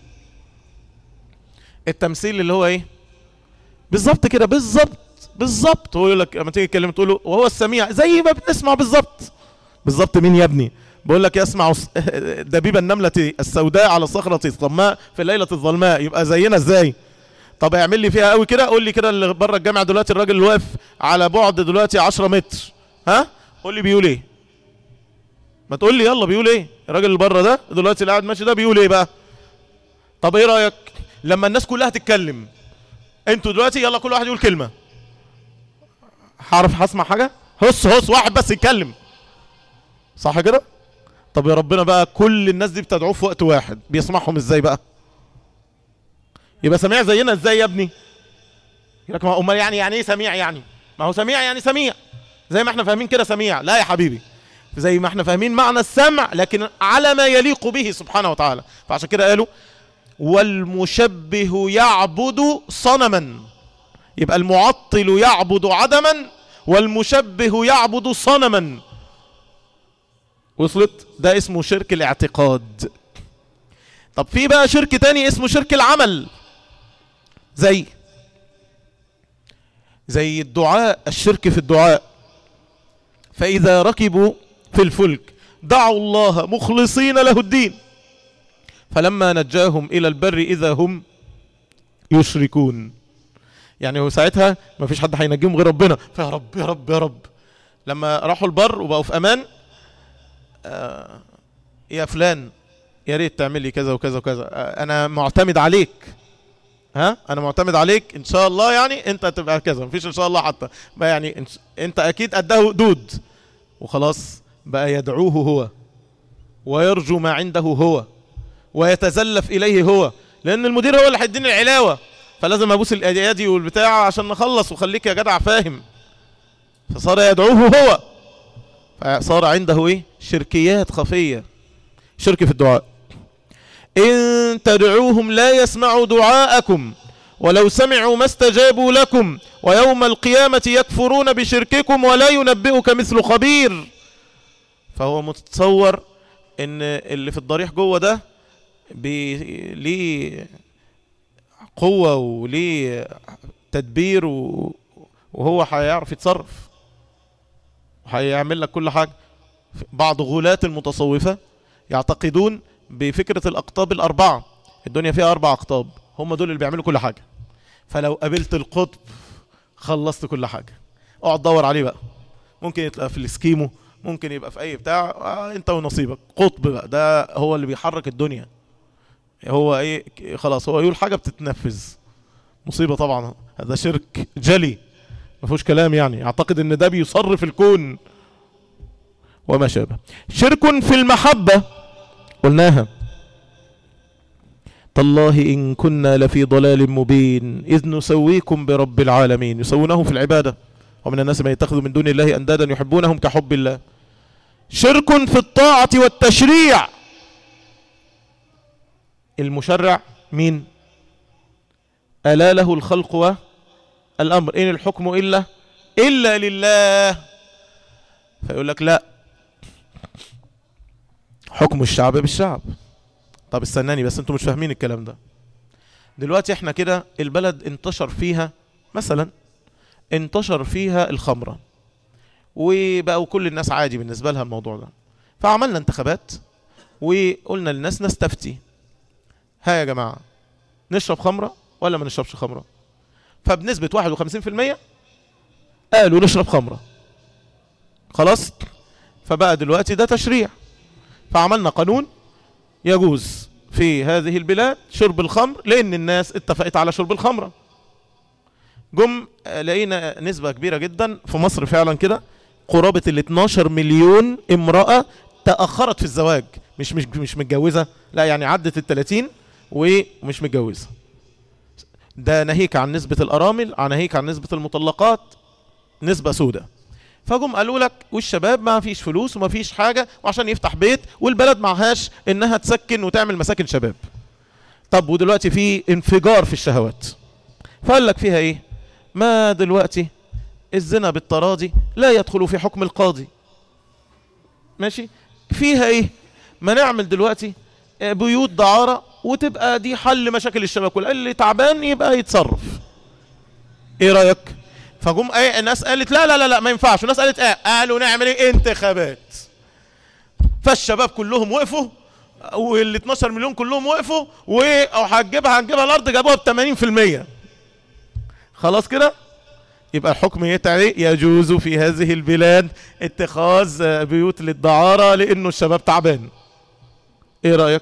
التمثيل اللي هو ايه بالظبط كده بالظبط بالظبط هو يقول لك لما تيجي تكلم تقول له وهو السميع زي ما بنسمع بالظبط بالظبط مين يا ابني بقول لك يسمع دبيب النملة السوداء على صخرة الظلماء في الليلة الظلماء يبقى زينا ازاي طب اعمل لي فيها قوي كده قول لي كده اللي بره الجامع دلوقتي الراجل اللي واقف على بعد دلوقتي 10 متر ها قول لي بيقول ايه ما تقول لي يلا بيقول ايه الراجل اللي بره ده دلوقتي اللي قاعد ماشي ده بيقول ايه بقى طب ايه رايك لما الناس كلها تتكلم انتوا دلوقتي يلا كل واحد يقول كلمه هعرف هسمع حاجه هص هص واحد بس يتكلم صح كده طب يا ربنا بقى كل الناس دي بتدعوه في وقت واحد بيسمعهم ازاي بقى يبقى سميع زينا ازاي يا ابني يقول لك امال يعني يعني ايه سميع يعني ما هو سميع يعني سميع زي ما احنا فاهمين كده سميع لا يا حبيبي زي ما احنا فاهمين معنى السمع لكن على ما يليق به سبحانه وتعالى فعشان كده قالوا والمشبه يعبد صنما يبقى المعطل يعبد عدما والمشبه يعبد صنما وصلت ده اسمه شرك الاعتقاد طب في بقى شرك تاني اسمه شرك العمل زي زي الدعاء الشرك في الدعاء فإذا ركبوا في الفلك دعوا الله مخلصين له الدين فلما نجاهم إلى البر إذا هم يشركون يعني هو ساعتها ما فيش حد هينجيهم غير ربنا فيا رب يا رب يا رب لما راحوا البر وبقوا في أمان آه يا فلان يا ريت تعمل لي كذا وكذا وكذا آه أنا معتمد عليك ها انا معتمد عليك ان شاء الله يعني انت تبقى كذا مفيش ان شاء الله حتى بقى يعني انت اكيد قده دود وخلاص بقى يدعوه هو ويرجو ما عنده هو ويتزلف اليه هو لان المدير هو اللي هيديني العلاوه فلازم ابوس الايادي والبتاع عشان نخلص وخليك يا جدع فاهم فصار يدعوه هو فصار عنده ايه شركيات خفيه شرك في الدعاء إن تدعوهم لا يسمعوا دعاءكم ولو سمعوا ما استجابوا لكم ويوم القيامة يكفرون بشرككم ولا ينبئك مثل خبير فهو متصور ان اللي في الضريح جوه ده ليه قوة وليه تدبير وهو هيعرف يتصرف وهيعمل لك كل حاجة بعض غلاة المتصوفة يعتقدون بفكرة الأقطاب الأربعة الدنيا فيها أربع أقطاب هم دول اللي بيعملوا كل حاجة فلو قابلت القطب خلصت كل حاجة اقعد دور عليه بقى ممكن يبقى في الاسكيمو ممكن يبقى في اي بتاع آه انت ونصيبك قطب بقى ده هو اللي بيحرك الدنيا هو ايه خلاص هو يقول حاجة بتتنفذ مصيبة طبعا هذا شرك جلي ما فيهوش كلام يعني اعتقد ان ده بيصرف الكون وما شابه شرك في المحبة قلناها تالله إن كنا لفي ضلال مبين إذ نسويكم برب العالمين يسوونه في العبادة ومن الناس من يتخذ من دون الله أندادا يحبونهم كحب الله شرك في الطاعة والتشريع المشرع مين ألا له الخلق والأمر إن الحكم إلا إلا لله فيقول لك لا حكم الشعب بالشعب طب استناني بس انتوا مش فاهمين الكلام ده دلوقتي احنا كده البلد انتشر فيها مثلا انتشر فيها الخمرة وبقوا كل الناس عادي بالنسبة لها الموضوع ده فعملنا انتخابات وقلنا للناس نستفتي ها يا جماعة نشرب خمرة ولا ما نشربش خمرة فبنسبة 51% قالوا نشرب خمرة خلاص فبقى دلوقتي ده تشريع فعملنا قانون يجوز في هذه البلاد شرب الخمر لأن الناس اتفقت على شرب الخمرة جم لقينا نسبة كبيرة جدا في مصر فعلا كده قرابة ال 12 مليون امرأة تأخرت في الزواج مش مش مش متجوزة لا يعني عدت ال 30 ومش متجوزة ده ناهيك عن نسبة الأرامل ناهيك عن نسبة المطلقات نسبة سودة فجم قالوا لك والشباب ما فيش فلوس وما فيش حاجة وعشان يفتح بيت والبلد معهاش انها تسكن وتعمل مساكن شباب طب ودلوقتي في انفجار في الشهوات فقال لك فيها ايه ما دلوقتي الزنا بالتراضي لا يدخل في حكم القاضي ماشي فيها ايه ما نعمل دلوقتي بيوت دعارة وتبقى دي حل مشاكل الشباب كلها اللي تعبان يبقى يتصرف ايه رأيك فجم ايه الناس قالت لا لا لا لا ما ينفعش والناس قالت ايه قالوا نعمل ايه انتخابات فالشباب كلهم وقفوا وال 12 مليون كلهم وقفوا وهتجيبها هنجيبها الارض جابوها ب 80% خلاص كده يبقى الحكم يتعي يجوز في هذه البلاد اتخاذ بيوت للدعارة لانه الشباب تعبان ايه رأيك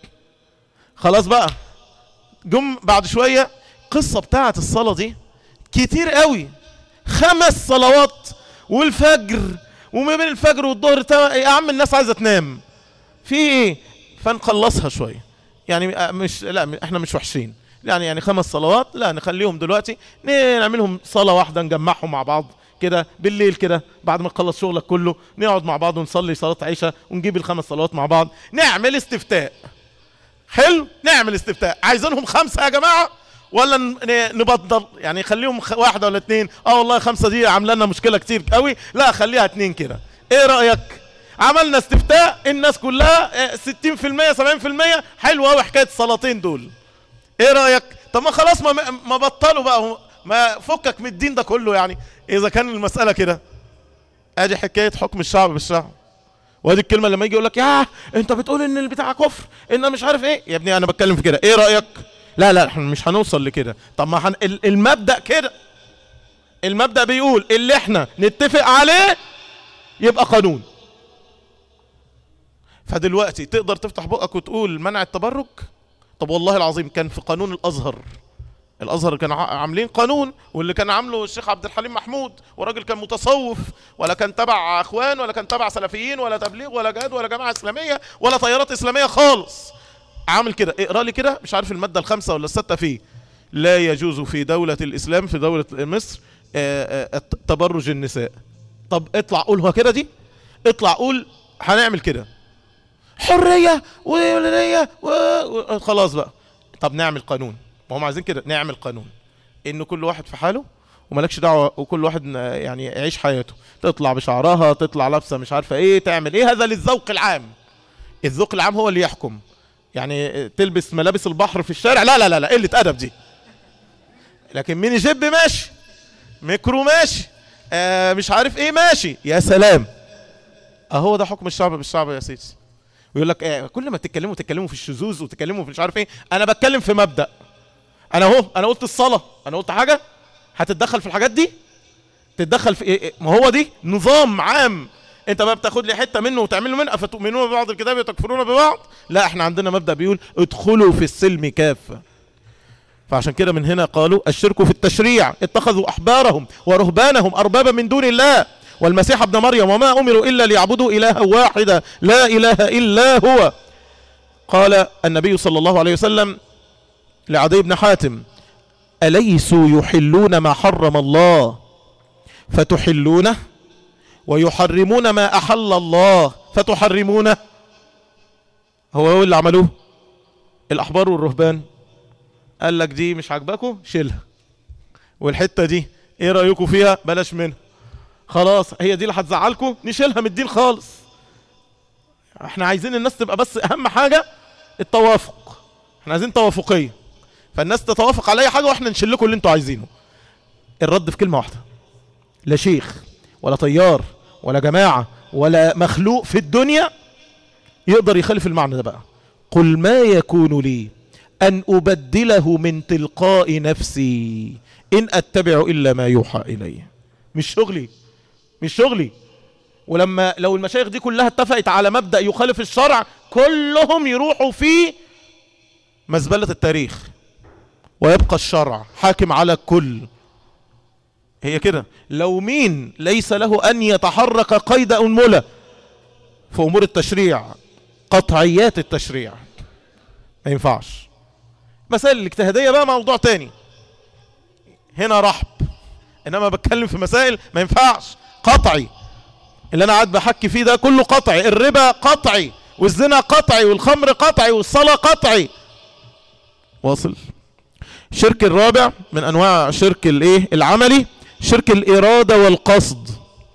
خلاص بقى جم بعد شوية قصة بتاعت الصلاة دي كتير قوي خمس صلوات والفجر وما بين الفجر والظهر يا عم الناس عايزة تنام في ايه فنخلصها شوية يعني مش لا احنا مش وحشين يعني يعني خمس صلوات لا نخليهم دلوقتي نعملهم صلاة واحدة نجمعهم مع بعض كده بالليل كده بعد ما تخلص شغلك كله نقعد مع بعض ونصلي صلاة عشاء ونجيب الخمس صلوات مع بعض نعمل استفتاء حلو نعمل استفتاء عايزينهم خمسة يا جماعة ولا ن- ن- نبطل يعني خليهم خ- واحدة ولا اتنين اه والله خمسة دي عاملة لنا مشكلة كتير قوي لا خليها اتنين كده ايه رأيك عملنا استفتاء الناس كلها اه، 60% 70% حلوة قوي حكاية الصلاتين دول ايه رأيك طب ما خلاص ما, ما بطلوا بقى ما فكك من الدين ده كله يعني اذا كان المسألة كده ادي حكاية حكم الشعب بالشعب وادي الكلمة لما يجي يقول لك يا انت بتقول ان البتاع كفر ان مش عارف ايه يا ابني انا بتكلم في كده ايه رأيك لا لا احنا مش هنوصل لكده طب ما هن... ال- المبدأ كده المبدأ بيقول اللي احنا نتفق عليه يبقى قانون فدلوقتي تقدر تفتح بقك وتقول منع التبرج طب والله العظيم كان في قانون الازهر الازهر كانوا ع- عاملين قانون واللي كان عامله الشيخ عبد الحليم محمود وراجل كان متصوف ولا كان تبع اخوان ولا كان تبع سلفيين ولا تبليغ ولا جهاد ولا جماعه اسلاميه ولا تيارات اسلاميه خالص عامل كده اقرا لي كده مش عارف الماده الخامسه ولا السته فيه لا يجوز في دوله الاسلام في دوله مصر آه، آه، تبرج النساء طب اطلع قولها كده دي اطلع قول هنعمل كده حريه ووليه و... و... خلاص بقى طب نعمل قانون ما هم عايزين كده نعمل قانون ان كل واحد في حاله ومالكش دعوه وكل واحد ن- يعني يعيش حياته تطلع بشعرها تطلع لابسه مش عارفه ايه تعمل ايه هذا للذوق العام الذوق العام هو اللي يحكم يعني تلبس ملابس البحر في الشارع لا لا لا لا قله ادب دي لكن ميني جيب ماشي ميكرو ماشي آه مش عارف ايه ماشي يا سلام اهو ده حكم الشعب بالشعب يا سيدي ويقول لك آه كل ما تتكلموا تتكلموا في الشذوذ وتتكلموا في مش عارف ايه انا بتكلم في مبدا انا اهو انا قلت الصلاه انا قلت حاجه هتتدخل في الحاجات دي تتدخل في ايه إيه؟ ما هو دي نظام عام انت بقى بتاخد لي حته منه وتعمل له منه افتؤمنون ببعض الكتاب وتكفرون ببعض لا احنا عندنا مبدا بيقول ادخلوا في السلم كافه فعشان كده من هنا قالوا الشرك في التشريع اتخذوا احبارهم ورهبانهم اربابا من دون الله والمسيح ابن مريم وما امروا الا ليعبدوا الها واحدا لا اله الا هو قال النبي صلى الله عليه وسلم لعدي بن حاتم أليسوا يحلون ما حرم الله فتحلونه ويحرمون ما أحل الله فتحرمونه هو هو اللي عملوه الأحبار والرهبان قال لك دي مش عاجباكم شيلها والحتة دي ايه رأيكم فيها بلاش منها خلاص هي دي اللي هتزعلكم نشيلها من الدين خالص احنا عايزين الناس تبقى بس اهم حاجة التوافق احنا عايزين توافقية فالناس تتوافق على اي حاجة واحنا نشيل لكم اللي انتوا عايزينه الرد في كلمة واحدة لا شيخ ولا طيار ولا جماعة ولا مخلوق في الدنيا يقدر يخالف المعنى ده بقى قل ما يكون لي أن أبدله من تلقاء نفسي إن أتبع إلا ما يوحى إلي مش شغلي مش شغلي ولما لو المشايخ دي كلها اتفقت على مبدأ يخالف الشرع كلهم يروحوا في مزبلة التاريخ ويبقى الشرع حاكم على الكل هي كده لو مين ليس له أن يتحرك قيد أنملة في أمور التشريع قطعيات التشريع ما ينفعش مسائل الاجتهادية بقى موضوع تاني هنا رحب انما بتكلم في مسائل ما ينفعش قطعي اللي انا قاعد بحكي فيه ده كله قطعي الربا قطعي والزنا قطعي والخمر قطعي والصلاة قطعي واصل الشرك الرابع من انواع شرك الايه العملي شرك الاراده والقصد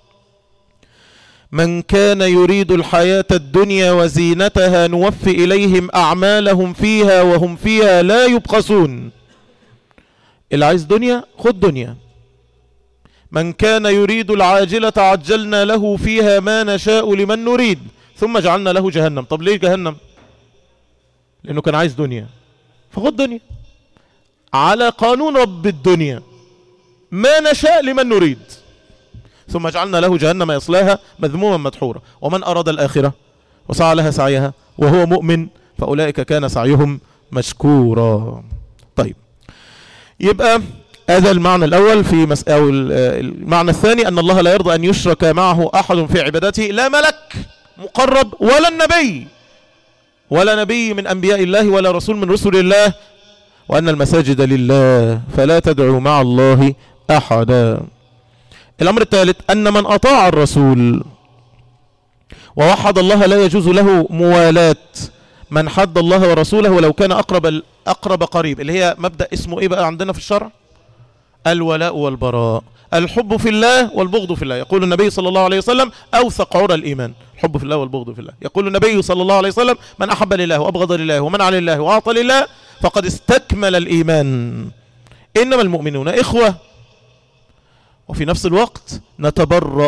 من كان يريد الحياه الدنيا وزينتها نوفي اليهم اعمالهم فيها وهم فيها لا يبخسون اللي عايز دنيا خد دنيا من كان يريد العاجله عجلنا له فيها ما نشاء لمن نريد ثم جعلنا له جهنم طب ليه جهنم لانه كان عايز دنيا فخد دنيا على قانون رب الدنيا ما نشاء لمن نريد ثم جعلنا له جهنم يصلاها مذموما مدحورا ومن أراد الآخرة وسعى لها سعيها وهو مؤمن فأولئك كان سعيهم مشكورا طيب يبقى هذا المعنى الأول في مس... أو المعنى الثاني أن الله لا يرضى أن يشرك معه أحد في عبادته لا ملك مقرب ولا النبي ولا نبي من أنبياء الله ولا رسول من رسل الله وأن المساجد لله فلا تدعوا مع الله أحدا الأمر الثالث أن من أطاع الرسول ووحد الله لا يجوز له موالاة من حد الله ورسوله ولو كان أقرب أقرب قريب اللي هي مبدأ اسمه إيه بقى عندنا في الشرع الولاء والبراء الحب في الله والبغض في الله يقول النبي صلى الله عليه وسلم أوثق عرى الإيمان الحب في الله والبغض في الله يقول النبي صلى الله عليه وسلم من أحب لله وأبغض لله ومن على الله وأعطى لله فقد استكمل الإيمان إنما المؤمنون إخوة وفي نفس الوقت نتبرأ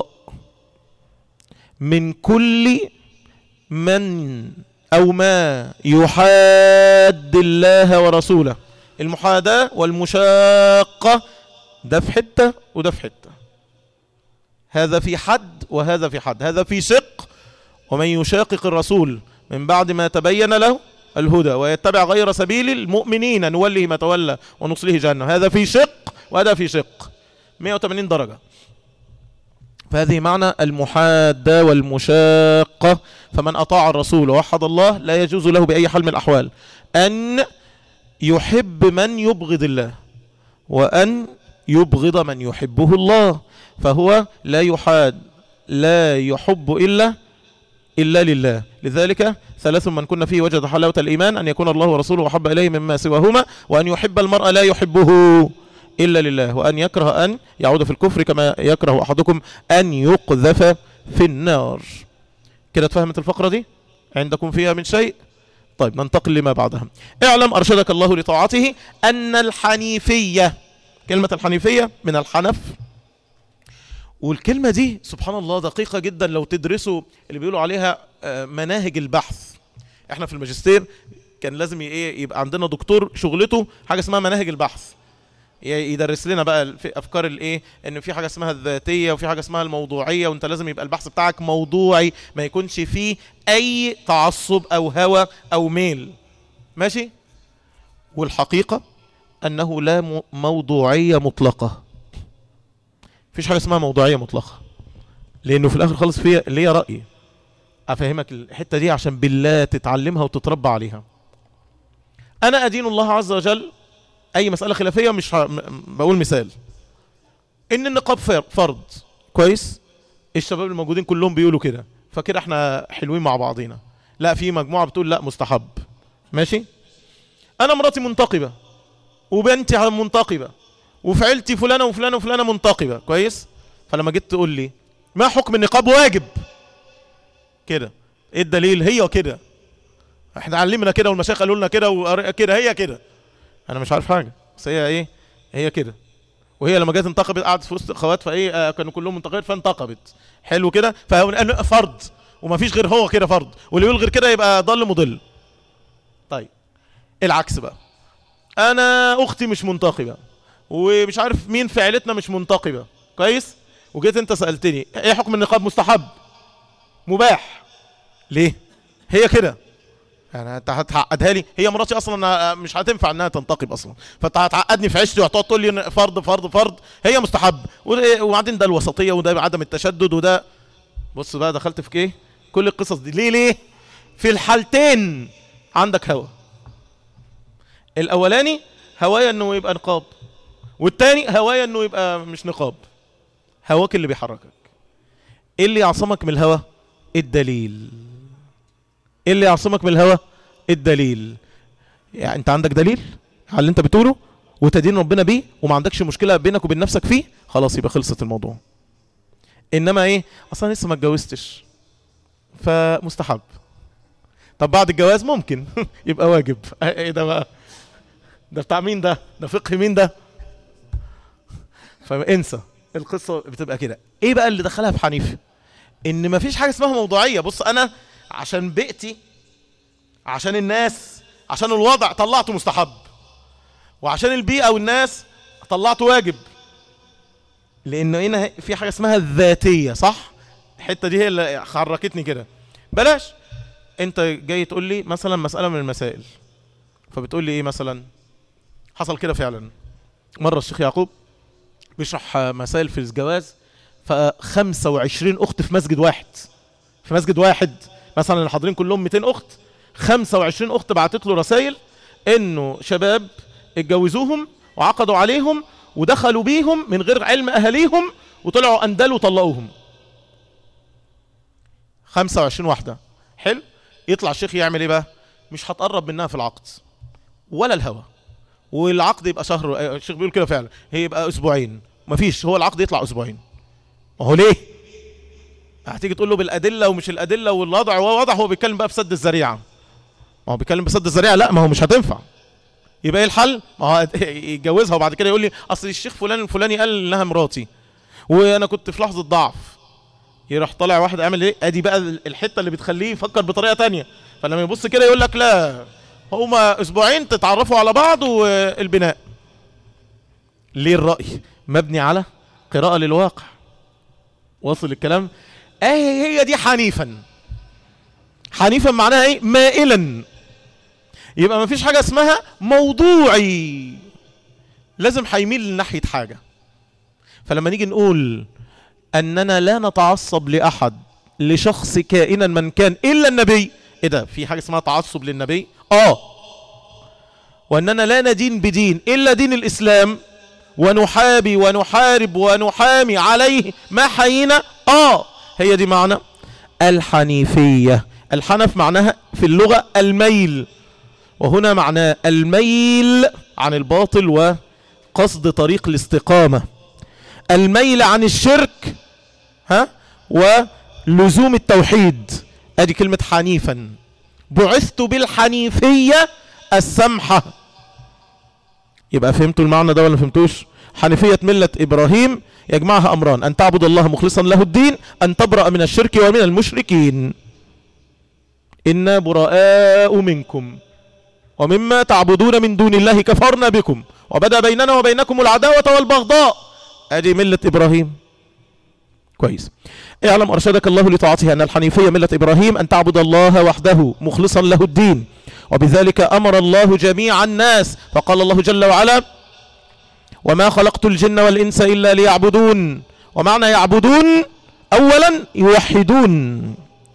من كل من أو ما يحاد الله ورسوله المحاداة والمشاقة ده في حتة وده في حتة هذا في حد وهذا في حد هذا في شق ومن يشاقق الرسول من بعد ما تبين له الهدى ويتبع غير سبيل المؤمنين نوله ما تولى ونصله جهنم هذا في شق وهذا في شق 180 درجة فهذه معنى المحادة والمشاقة فمن أطاع الرسول ووحد الله لا يجوز له بأي حال من الأحوال أن يحب من يبغض الله وأن يبغض من يحبه الله فهو لا يحاد لا يحب إلا إلا لله لذلك ثلاث من كنا فيه وجد حلاوة الإيمان أن يكون الله ورسوله أحب إليه مما سواهما وأن يحب المرأة لا يحبه إلا لله وأن يكره أن يعود في الكفر كما يكره أحدكم أن يقذف في النار كده تفهمت الفقرة دي عندكم فيها من شيء طيب ننتقل لما بعدها اعلم أرشدك الله لطاعته أن الحنيفية كلمة الحنيفية من الحنف والكلمة دي سبحان الله دقيقة جدا لو تدرسوا اللي بيقولوا عليها مناهج البحث احنا في الماجستير كان لازم ايه يبقى عندنا دكتور شغلته حاجة اسمها مناهج البحث يدرس لنا بقى في افكار الايه ان في حاجه اسمها الذاتيه وفي حاجه اسمها الموضوعيه وانت لازم يبقى البحث بتاعك موضوعي ما يكونش فيه اي تعصب او هوى او ميل ماشي والحقيقه انه لا موضوعيه مطلقه مفيش حاجه اسمها موضوعيه مطلقه لانه في الاخر خالص فيها اللي هي رايي افهمك الحته دي عشان بالله تتعلمها وتتربى عليها انا ادين الله عز وجل اي مسألة خلافية مش ه... بقول مثال ان النقاب فرض كويس الشباب الموجودين كلهم بيقولوا كده فكده احنا حلوين مع بعضينا لا في مجموعة بتقول لا مستحب ماشي انا مراتي منتقبة وبنتي منتقبة وفي عيلتي فلانة وفلانة وفلانة منتقبة كويس فلما جيت تقول لي ما حكم النقاب واجب كده ايه الدليل هي كده احنا علمنا كده والمشايخ قالوا لنا كده وكده هي كده انا مش عارف حاجه بس هي ايه هي كده وهي لما جت انتقبت قعدت في وسط اخوات فايه آه كانوا كلهم منتقبات فانتقبت حلو كده فهو فرض ومفيش غير هو كده فرض واللي يقول غير كده يبقى ضل مضل طيب العكس بقى انا اختي مش منتقبه ومش عارف مين في عيلتنا مش منتقبه كويس وجيت انت سالتني ايه حكم النقاب مستحب مباح ليه هي كده يعني انت هتعقدها لي هي مراتي اصلا مش هتنفع انها تنتقب اصلا فانت هتعقدني في عيشتي وهتقعد تقول لي فرض فرض فرض هي مستحب وبعدين ده الوسطيه وده عدم التشدد وده بص بقى دخلت في ايه كل القصص دي ليه ليه في الحالتين عندك هوى الاولاني هوايا انه يبقى نقاب والتاني هوايا انه يبقى مش نقاب هواك اللي بيحركك ايه اللي يعصمك من الهوى الدليل ايه اللي يعصمك من الهوى الدليل يعني انت عندك دليل على اللي انت بتقوله وتدين ربنا بيه وما عندكش مشكلة بينك وبين نفسك فيه خلاص يبقى خلصت الموضوع انما ايه اصلا لسه ما اتجوزتش فمستحب طب بعد الجواز ممكن يبقى واجب ايه ده بقى ده بتاع مين ده ده فقه مين ده فانسى القصة بتبقى كده ايه بقى اللي دخلها في حنيفه ان مفيش حاجة اسمها موضوعية بص انا عشان بيئتي عشان الناس عشان الوضع طلعته مستحب وعشان البيئة والناس طلعته واجب لان هنا في حاجة اسمها الذاتية صح الحتة دي هي اللي حركتني كده بلاش انت جاي تقول لي مثلا مسألة من المسائل فبتقول لي ايه مثلا حصل كده فعلا مرة الشيخ يعقوب بيشرح مسائل في الجواز فخمسة وعشرين اخت في مسجد واحد في مسجد واحد مثلا اللي حاضرين كلهم 200 اخت 25 اخت بعتت له رسائل انه شباب اتجوزوهم وعقدوا عليهم ودخلوا بيهم من غير علم اهاليهم وطلعوا اندال وطلقوهم 25 واحدة حلو يطلع الشيخ يعمل ايه بقى مش هتقرب منها في العقد ولا الهوى والعقد يبقى شهر الشيخ بيقول كده فعلا هي يبقى اسبوعين مفيش هو العقد يطلع اسبوعين ما هو ليه هتيجي تقول له بالادله ومش الادله والوضع ووضع هو بيتكلم بقى بسد الذريعه ما هو بيتكلم بسد الذريعه لا ما هو مش هتنفع يبقى ايه الحل ما هو يتجوزها وبعد كده يقول لي اصل الشيخ فلان الفلاني قال انها مراتي وانا كنت في لحظه ضعف يروح طالع واحد عامل ايه ادي بقى الحته اللي بتخليه يفكر بطريقه تانية فلما يبص كده يقول لك لا هما اسبوعين تتعرفوا على بعض والبناء ليه الراي مبني على قراءه للواقع واصل الكلام اهي هي دي حنيفا حنيفا معناها ايه مائلا يبقى ما فيش حاجه اسمها موضوعي لازم هيميل ناحيه حاجه فلما نيجي نقول اننا لا نتعصب لاحد لشخص كائنا من كان الا النبي ايه ده في حاجه اسمها تعصب للنبي اه واننا لا ندين بدين الا دين الاسلام ونحابي ونحارب ونحامي عليه ما حيينا اه هي دي معنى الحنيفيه الحنف معناها في اللغه الميل وهنا معناه الميل عن الباطل وقصد طريق الاستقامه الميل عن الشرك ها ولزوم التوحيد ادي كلمة حنيفا بعثت بالحنيفية السمحة يبقى فهمتوا المعنى ده ولا فهمتوش حنيفية ملة ابراهيم يجمعها امران ان تعبد الله مخلصا له الدين ان تبرأ من الشرك ومن المشركين انا براء منكم ومما تعبدون من دون الله كفرنا بكم وبدأ بيننا وبينكم العداوة والبغضاء ادي ملة ابراهيم كويس اعلم ارشدك الله لطاعته ان الحنيفية ملة ابراهيم ان تعبد الله وحده مخلصا له الدين وبذلك امر الله جميع الناس فقال الله جل وعلا وما خلقت الجن والانس الا ليعبدون ومعنى يعبدون اولا يوحدون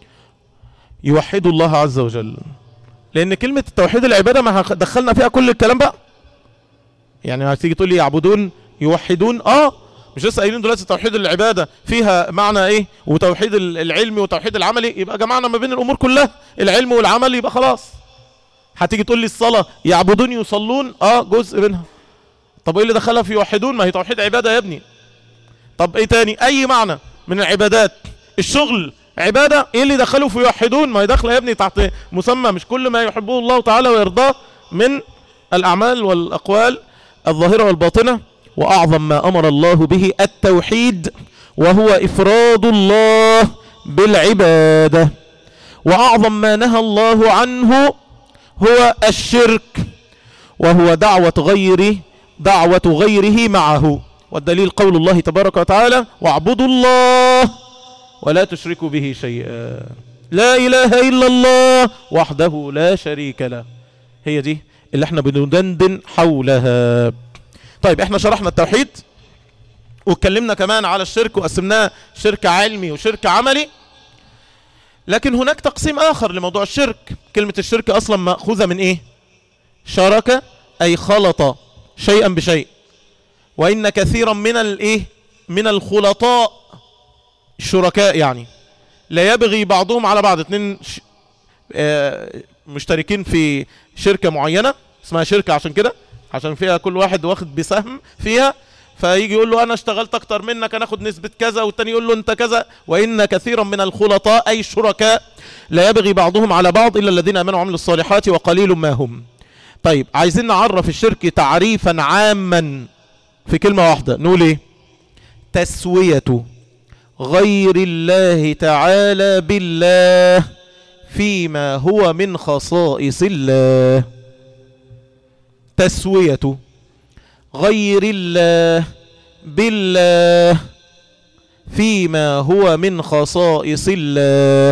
يوحدوا الله عز وجل لان كلمة التوحيد العبادة ما دخلنا فيها كل الكلام بقى يعني هتيجي تقول لي يعبدون يوحدون اه مش لسه قايلين دلوقتي توحيد العباده فيها معنى ايه وتوحيد العلمي وتوحيد العملي يبقى جمعنا ما بين الامور كلها العلم والعمل يبقى خلاص هتيجي تقول لي الصلاه يعبدون يصلون اه جزء منها طب ايه اللي دخلها في يوحدون ما هي توحيد عباده يا ابني طب ايه تاني اي معنى من العبادات الشغل عباده ايه اللي دخله في يوحدون ما هي داخله يا ابني تحت مسمى مش كل ما يحبه الله تعالى ويرضاه من الاعمال والاقوال الظاهره والباطنه واعظم ما امر الله به التوحيد وهو افراد الله بالعباده واعظم ما نهى الله عنه هو الشرك وهو دعوه غيره دعوه غيره معه والدليل قول الله تبارك وتعالى واعبدوا الله ولا تشركوا به شيئا لا اله الا الله وحده لا شريك له هي دي اللي احنا بندندن حولها طيب احنا شرحنا التوحيد واتكلمنا كمان على الشرك وقسمناه شرك علمي وشرك عملي لكن هناك تقسيم اخر لموضوع الشرك كلمة الشرك اصلا مأخوذة من ايه شرك اي خلط شيئا بشيء وان كثيرا من الايه من الخلطاء الشركاء يعني لا يبغي بعضهم على بعض اتنين ش... اه مشتركين في شركة معينة اسمها شركة عشان كده عشان فيها كل واحد واخد بسهم فيها فيجي يقول له انا اشتغلت اكتر منك انا اخد نسبة كذا والتاني يقول له انت كذا وان كثيرا من الخلطاء اي الشركاء لا يبغي بعضهم على بعض الا الذين امنوا وعملوا الصالحات وقليل ما هم طيب عايزين نعرف الشرك تعريفا عاما في كلمة واحدة نقول ايه تسوية غير الله تعالى بالله فيما هو من خصائص الله تسوية غير الله بالله فيما هو من خصائص الله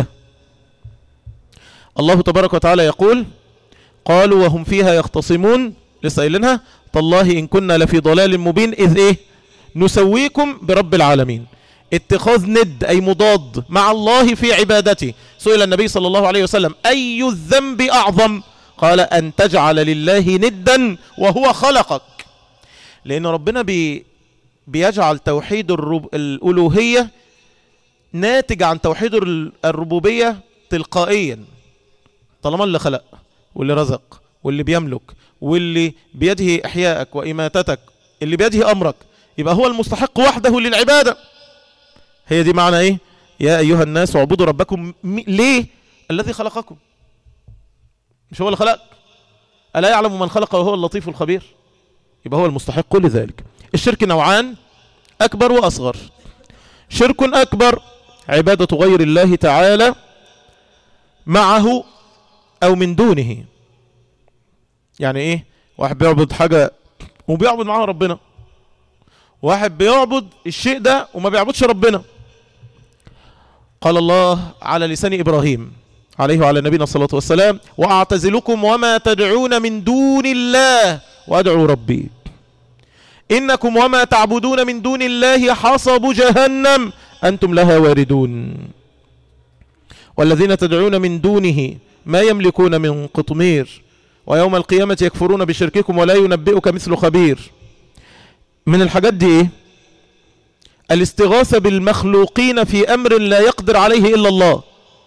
الله تبارك وتعالى يقول قالوا وهم فيها يختصمون لسه قايلينها تالله إن كنا لفي ضلال مبين إذ إيه نسويكم برب العالمين اتخاذ ند أي مضاد مع الله في عبادته سئل النبي صلى الله عليه وسلم أي الذنب أعظم قال أن تجعل لله ندا وهو خلقك لأن ربنا بي بيجعل توحيد الرب... الألوهية ناتج عن توحيد الربوبية تلقائيا طالما اللي خلق واللي رزق واللي بيملك واللي بيده إحياءك وإماتتك اللي بيده أمرك يبقى هو المستحق وحده للعبادة هي دي معنى إيه يا أيها الناس اعبدوا ربكم ليه الذي خلقكم مش هو اللي خلق ألا يعلم من خلق وهو اللطيف الخبير يبقى هو المستحق لذلك الشرك نوعان أكبر وأصغر شرك أكبر عبادة غير الله تعالى معه أو من دونه يعني إيه واحد بيعبد حاجة وبيعبد معها ربنا واحد بيعبد الشيء ده وما بيعبدش ربنا قال الله على لسان إبراهيم عليه وعلى نبينا الصلاة والسلام وأعتزلكم وما تدعون من دون الله وأدعو ربي إنكم وما تعبدون من دون الله حصب جهنم أنتم لها واردون والذين تدعون من دونه ما يملكون من قطمير ويوم القيامة يكفرون بشرككم ولا ينبئك مثل خبير من الحاجات دي ايه الاستغاثة بالمخلوقين في امر لا يقدر عليه الا الله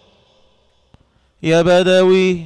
يا بدوي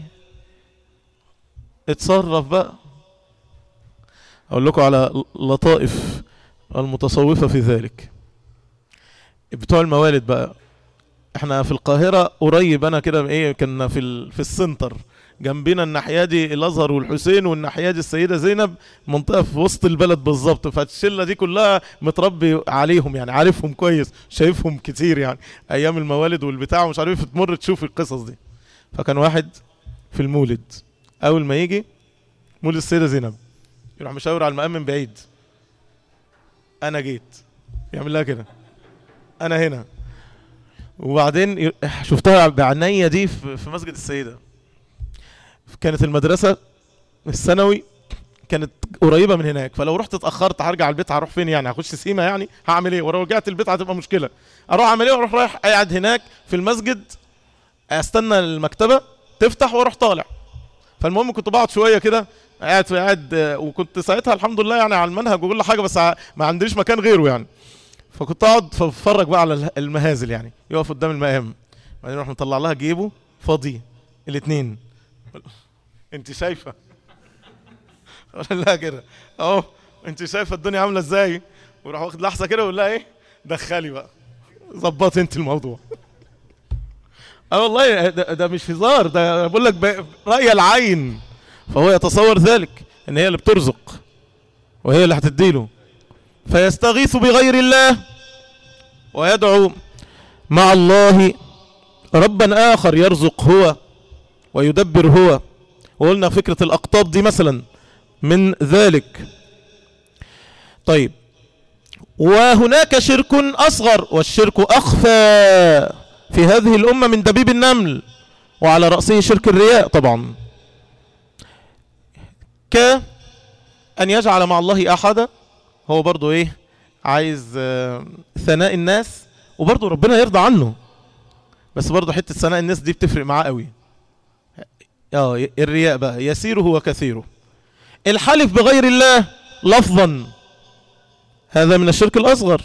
اتصرف بقى اقول لكم على لطائف المتصوفة في ذلك بتوع الموالد بقى احنا في القاهرة قريب انا كده ايه كنا في في السنتر جنبنا الناحيه دي الازهر والحسين والناحيه دي السيده زينب منطقه في وسط البلد بالظبط فالشله دي كلها متربي عليهم يعني عارفهم كويس شايفهم كتير يعني ايام الموالد والبتاع ومش عارف تمر تشوف القصص دي فكان واحد في المولد اول ما يجي مولد السيده زينب يروح مشاور على المأمن بعيد انا جيت يعمل لها كده انا هنا وبعدين شفتها بعناية دي في مسجد السيدة كانت المدرسة الثانوي كانت قريبة من هناك فلو رحت اتأخرت هرجع البيت هروح فين يعني هخش سيما يعني هعمل ايه ولو رجعت البيت هتبقى مشكلة اروح اعمل ايه واروح رايح قاعد هناك في المسجد استنى المكتبة تفتح واروح طالع فالمهم كنت بقعد شوية كده قاعد قاعد وكنت ساعتها الحمد لله يعني على المنهج وكل حاجة بس ما عنديش مكان غيره يعني فكنت اقعد اتفرج بقى على المهازل يعني يقف قدام المقام بعدين يروح مطلع لها جيبه فاضي الاثنين انت شايفه لا كده اهو انت شايفه الدنيا عامله ازاي وراح واخد لحظه كده ويقول لها ايه دخلي بقى ظبطي انت الموضوع اه والله ده, ده مش هزار ده بقول لك راي العين فهو يتصور ذلك ان هي اللي بترزق وهي اللي هتديله فيستغيث بغير الله ويدعو مع الله ربا آخر يرزق هو ويدبر هو وقلنا فكرة الأقطاب دي مثلا من ذلك طيب وهناك شرك أصغر والشرك أخفى في هذه الأمة من دبيب النمل وعلى رأسه شرك الرياء طبعا كأن يجعل مع الله أحدا هو برضو ايه عايز آه ثناء الناس وبرضو ربنا يرضى عنه بس برضو حتة ثناء الناس دي بتفرق معاه قوي اه الرياء بقى يسيره وكثيره الحلف بغير الله لفظا هذا من الشرك الأصغر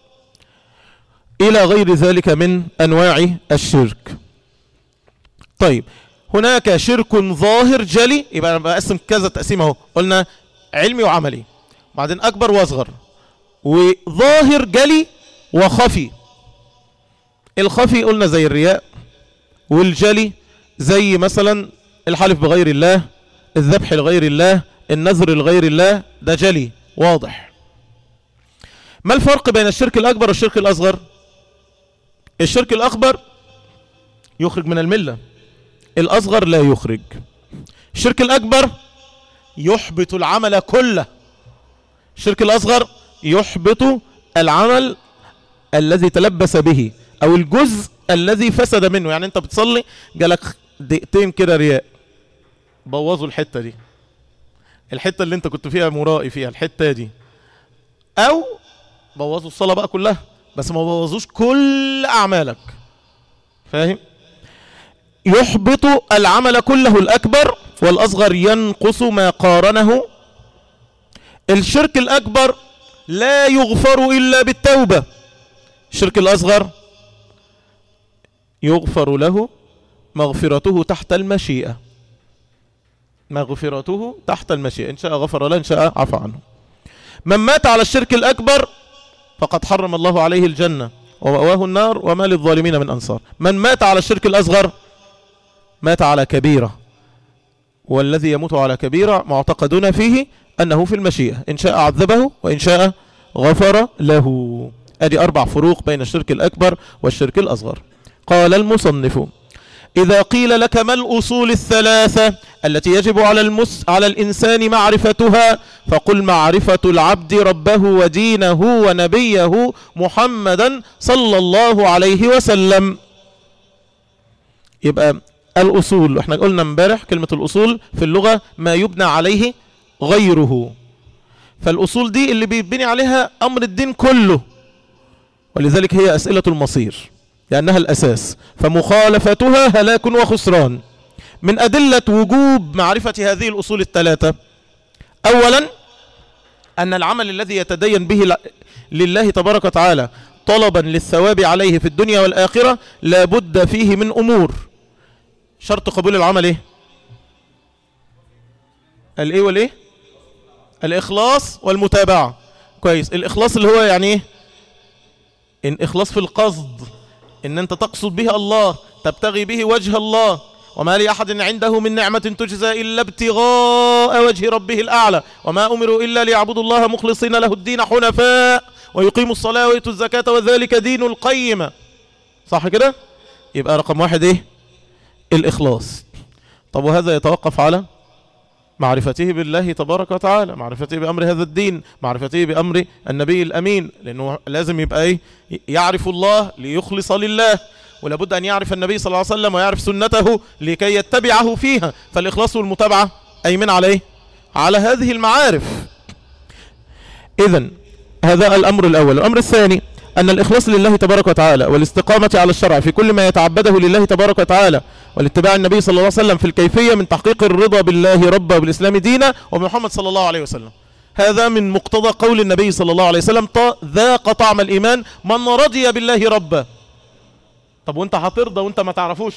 إلى غير ذلك من أنواع الشرك طيب هناك شرك ظاهر جلي يبقى أنا بقسم كذا تقسيم اهو قلنا علمي وعملي بعدين أكبر وأصغر وظاهر جلي وخفي الخفي قلنا زي الرياء والجلي زي مثلا الحلف بغير الله الذبح لغير الله النذر لغير الله ده جلي واضح ما الفرق بين الشرك الأكبر والشرك الأصغر الشرك الأكبر يخرج من الملة الأصغر لا يخرج الشرك الأكبر يحبط العمل كله الشرك الأصغر يحبط العمل الذي تلبس به أو الجزء الذي فسد منه يعني أنت بتصلي جالك دقيقتين كده رياء بوظوا الحتة دي الحتة اللي أنت كنت فيها مرائي فيها الحتة دي أو بوظوا الصلاة بقى كلها بس ما بوظوش كل أعمالك فاهم يحبط العمل كله الأكبر والأصغر ينقص ما قارنه الشرك الأكبر لا يغفر إلا بالتوبة الشرك الأصغر يغفر له مغفرته تحت المشيئة مغفرته تحت المشيئة إن شاء غفر له إن شاء عفى عنه من مات على الشرك الأكبر فقد حرم الله عليه الجنة ومأواه النار وما للظالمين من أنصار من مات على الشرك الأصغر مات على كبيرة والذي يموت على كبيرة معتقدون فيه أنه في المشيئة إن شاء عذبه وإن شاء غفر له أدي أربع فروق بين الشرك الأكبر والشرك الأصغر قال المصنف إذا قيل لك ما الأصول الثلاثة التي يجب على, المس على الإنسان معرفتها فقل معرفة العبد ربه ودينه ونبيه محمدا صلى الله عليه وسلم يبقى الأصول احنا قلنا امبارح كلمة الأصول في اللغة ما يبنى عليه غيره فالأصول دي اللي بيبني عليها أمر الدين كله ولذلك هي أسئلة المصير لأنها الأساس فمخالفتها هلاك وخسران من أدلة وجوب معرفة هذه الأصول الثلاثة أولا أن العمل الذي يتدين به لله تبارك وتعالى طلبا للثواب عليه في الدنيا والآخرة لابد فيه من أمور شرط قبول العمل ايه الايه والايه الاخلاص والمتابعة كويس الاخلاص اللي هو يعني ايه ان اخلاص في القصد ان انت تقصد به الله تبتغي به وجه الله وما لأحد عنده من نعمة تجزى إلا ابتغاء وجه ربه الأعلى وما أمروا إلا ليعبدوا الله مخلصين له الدين حنفاء ويقيموا الصلاة ويؤتوا الزكاة وذلك دين القيمة صح كده يبقى رقم واحد ايه الإخلاص طب وهذا يتوقف على معرفته بالله تبارك وتعالى معرفته بأمر هذا الدين معرفته بأمر النبي الأمين لأنه لازم يبقى إيه يعرف الله ليخلص لله ولابد أن يعرف النبي صلى الله عليه وسلم ويعرف سنته لكي يتبعه فيها فالإخلاص والمتابعة أي من عليه على هذه المعارف إذن هذا الأمر الأول الأمر الثاني أن الإخلاص لله تبارك وتعالى والاستقامة على الشرع في كل ما يتعبده لله تبارك وتعالى والاتباع النبي صلى الله عليه وسلم في الكيفية من تحقيق الرضا بالله ربا وبالإسلام دينا وبمحمد صلى الله عليه وسلم هذا من مقتضى قول النبي صلى الله عليه وسلم ذاق طعم الإيمان من رضي بالله ربا طب وانت هترضى وانت ما تعرفوش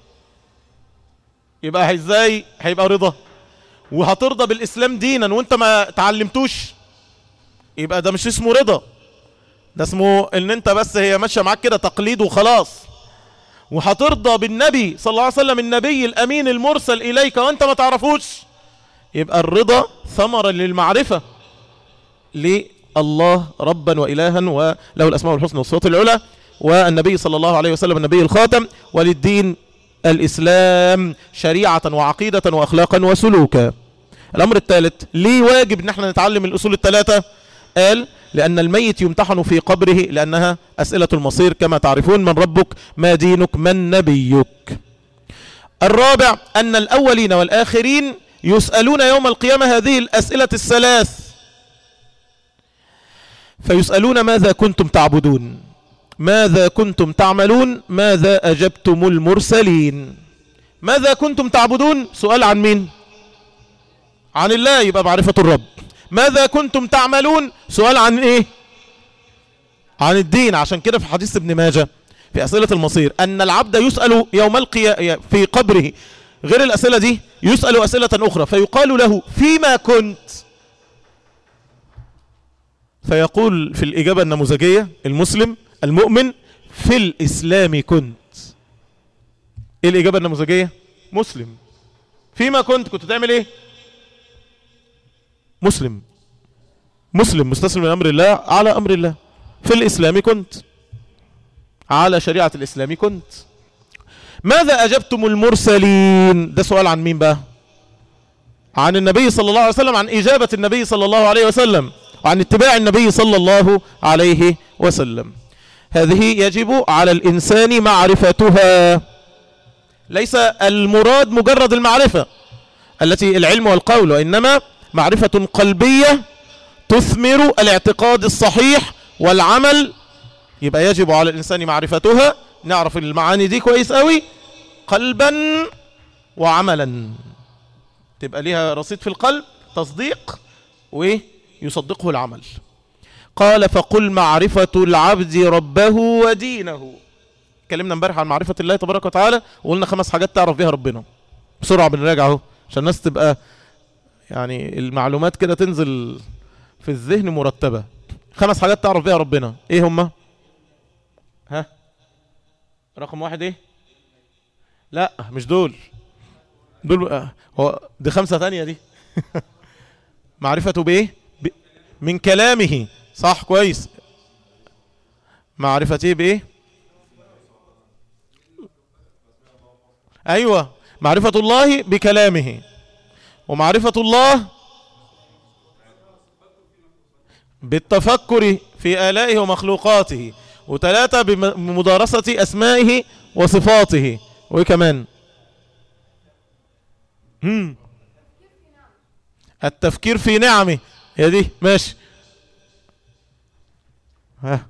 يبقى ازاي هيبقى رضا وهترضى بالإسلام دينا وانت ما تعلمتوش يبقى ده مش اسمه رضا ده اسمه ان انت بس هي ماشيه معاك كده تقليد وخلاص وهترضى بالنبي صلى الله عليه وسلم النبي الامين المرسل اليك وانت ما تعرفوش يبقى الرضا ثمرة للمعرفة لله ربا وإلها وله الأسماء الحسنى والصوت العلى والنبي صلى الله عليه وسلم النبي الخاتم وللدين الإسلام شريعة وعقيدة وأخلاقا وسلوكا الأمر الثالث ليه واجب ان احنا نتعلم الأصول الثلاثة قال لأن الميت يمتحن في قبره لأنها أسئلة المصير كما تعرفون من ربك ما دينك من نبيك الرابع أن الأولين والآخرين يسألون يوم القيامة هذه الأسئلة الثلاث فيسألون ماذا كنتم تعبدون ماذا كنتم تعملون ماذا أجبتم المرسلين ماذا كنتم تعبدون سؤال عن مين عن الله يبقى معرفة الرب ماذا كنتم تعملون سؤال عن ايه عن الدين عشان كده في حديث ابن ماجه في أسئلة المصير أن العبد يسأل يوم القيامة في قبره غير الأسئلة دي يسأل أسئلة أخرى فيقال له فيما كنت فيقول في الإجابة النموذجية المسلم المؤمن في الإسلام كنت إيه الإجابة النموذجية مسلم فيما كنت كنت تعمل إيه مسلم مسلم مستسلم من أمر الله على أمر الله في الإسلام كنت على شريعة الإسلام كنت ماذا أجبتم المرسلين ده سؤال عن مين بقى عن النبي صلى الله عليه وسلم عن إجابة النبي صلى الله عليه وسلم وعن اتباع النبي صلى الله عليه وسلم هذه يجب على الإنسان معرفتها ليس المراد مجرد المعرفة التي العلم والقول وإنما معرفة قلبية تثمر الاعتقاد الصحيح والعمل يبقى يجب على الإنسان معرفتها نعرف المعاني دي كويس قوي قلبا وعملا تبقى ليها رصيد في القلب تصديق ويصدقه العمل قال فقل معرفة العبد ربه ودينه اتكلمنا امبارح عن معرفة الله تبارك وتعالى وقلنا خمس حاجات تعرف بيها ربنا بسرعة بنراجع اهو عشان الناس تبقى يعني المعلومات كده تنزل في الذهن مرتبة خمس حاجات تعرف بيها ربنا ايه هما ها رقم واحد ايه لا مش دول دول آه، هو دي خمسة تانية دي معرفته بايه ب... من كلامه صح كويس معرفته بايه ايوه معرفة الله بكلامه ومعرفة الله بالتفكر في آلائه ومخلوقاته وثلاثة بمدارسة أسمائه وصفاته وكمان هم. التفكير في نعمه هي دي ماشي ها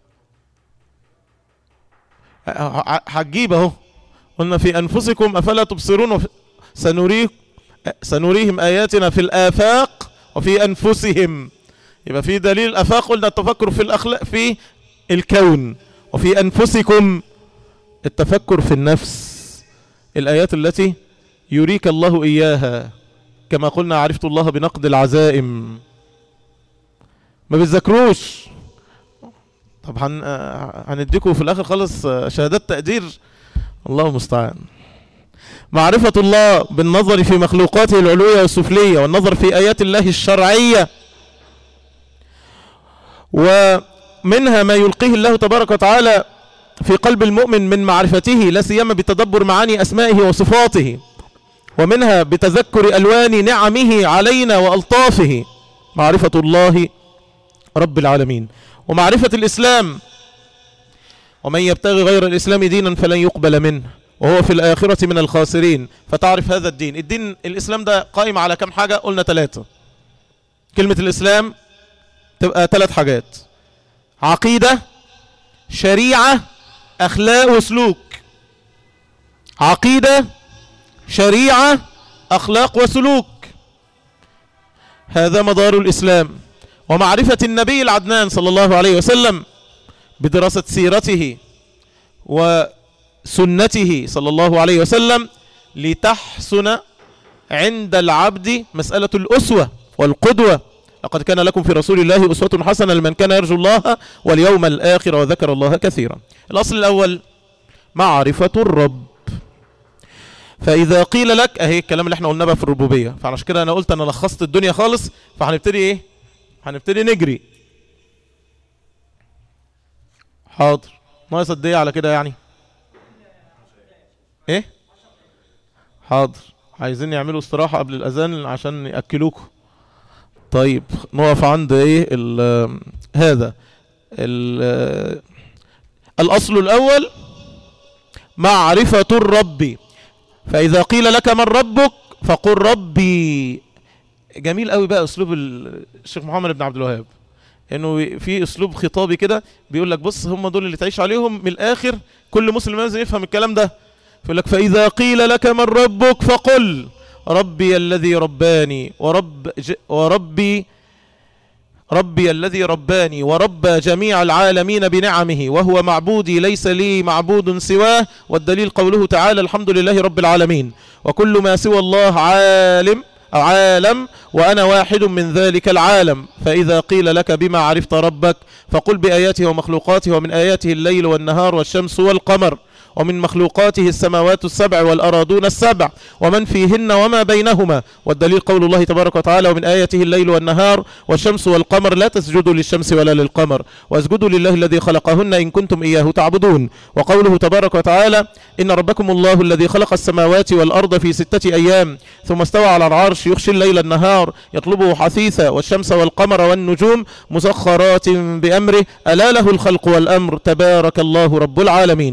هتجيب اهو قلنا في انفسكم افلا تبصرون وفي سنريك سنريهم اياتنا في الافاق وفي انفسهم يبقى في دليل الافاق قلنا التفكر في الاخلاق في الكون وفي انفسكم التفكر في النفس الايات التي يريك الله اياها كما قلنا عرفت الله بنقد العزائم ما بتذكروش طب هن... هنديكم في الاخر خالص شهادات تقدير الله المستعان معرفة الله بالنظر في مخلوقاته العلوية والسفلية والنظر في آيات الله الشرعية ومنها ما يلقيه الله تبارك وتعالى في قلب المؤمن من معرفته لا سيما بتدبر معاني أسمائه وصفاته ومنها بتذكر ألوان نعمه علينا وألطافه معرفة الله رب العالمين ومعرفة الإسلام ومن يبتغي غير الإسلام دينا فلن يقبل منه وهو في الآخرة من الخاسرين فتعرف هذا الدين الدين الإسلام ده قائم على كم حاجة قلنا ثلاثة كلمة الإسلام تبقى ثلاث حاجات عقيدة شريعة أخلاق وسلوك عقيدة شريعة أخلاق وسلوك هذا مدار الإسلام ومعرفة النبي العدنان صلى الله عليه وسلم بدراسة سيرته وسنته صلى الله عليه وسلم لتحسن عند العبد مسألة الأسوة والقدوة لقد كان لكم في رسول الله أسوة حسنة لمن كان يرجو الله واليوم الآخر وذكر الله كثيرا الأصل الأول معرفة الرب فإذا قيل لك أهي الكلام اللي احنا قلنا بقى في الربوبية فعشان كده أنا قلت أنا لخصت الدنيا خالص فهنبتدي إيه هنبتدي نجري حاضر ناقص قد ايه على كده يعني ايه حاضر عايزين يعملوا استراحة قبل الأذان عشان يأكلوكم طيب نقف عند ايه ال هذا ال الأصل الأول معرفة الرب فإذا قيل لك من ربك فقل ربي جميل قوي بقى أسلوب الشيخ محمد بن عبد الوهاب انه في اسلوب خطابي كده بيقول لك بص هم دول اللي تعيش عليهم من الاخر كل مسلم لازم يفهم الكلام ده يقول لك فاذا قيل لك من ربك فقل ربي الذي رباني ورب ج وربي ربي الذي رباني وربى جميع العالمين بنعمه وهو معبودي ليس لي معبود سواه والدليل قوله تعالى الحمد لله رب العالمين وكل ما سوى الله عالم عالم وأنا واحد من ذلك العالم فإذا قيل لك بما عرفت ربك فقل بآياته ومخلوقاته ومن آياته الليل والنهار والشمس والقمر ومن مخلوقاته السماوات السبع والأراضون السبع ومن فيهن وما بينهما والدليل قول الله تبارك وتعالى ومن آياته الليل والنهار والشمس والقمر لا تسجدوا للشمس ولا للقمر واسجدوا لله الذي خلقهن إن كنتم إياه تعبدون وقوله تبارك وتعالى إن ربكم الله الذي خلق السماوات والأرض في ستة أيام ثم استوى على العرش يخشي الليل النهار يطلبه حثيثا والشمس والقمر والنجوم مسخرات بأمره ألا له الخلق والأمر تبارك الله رب العالمين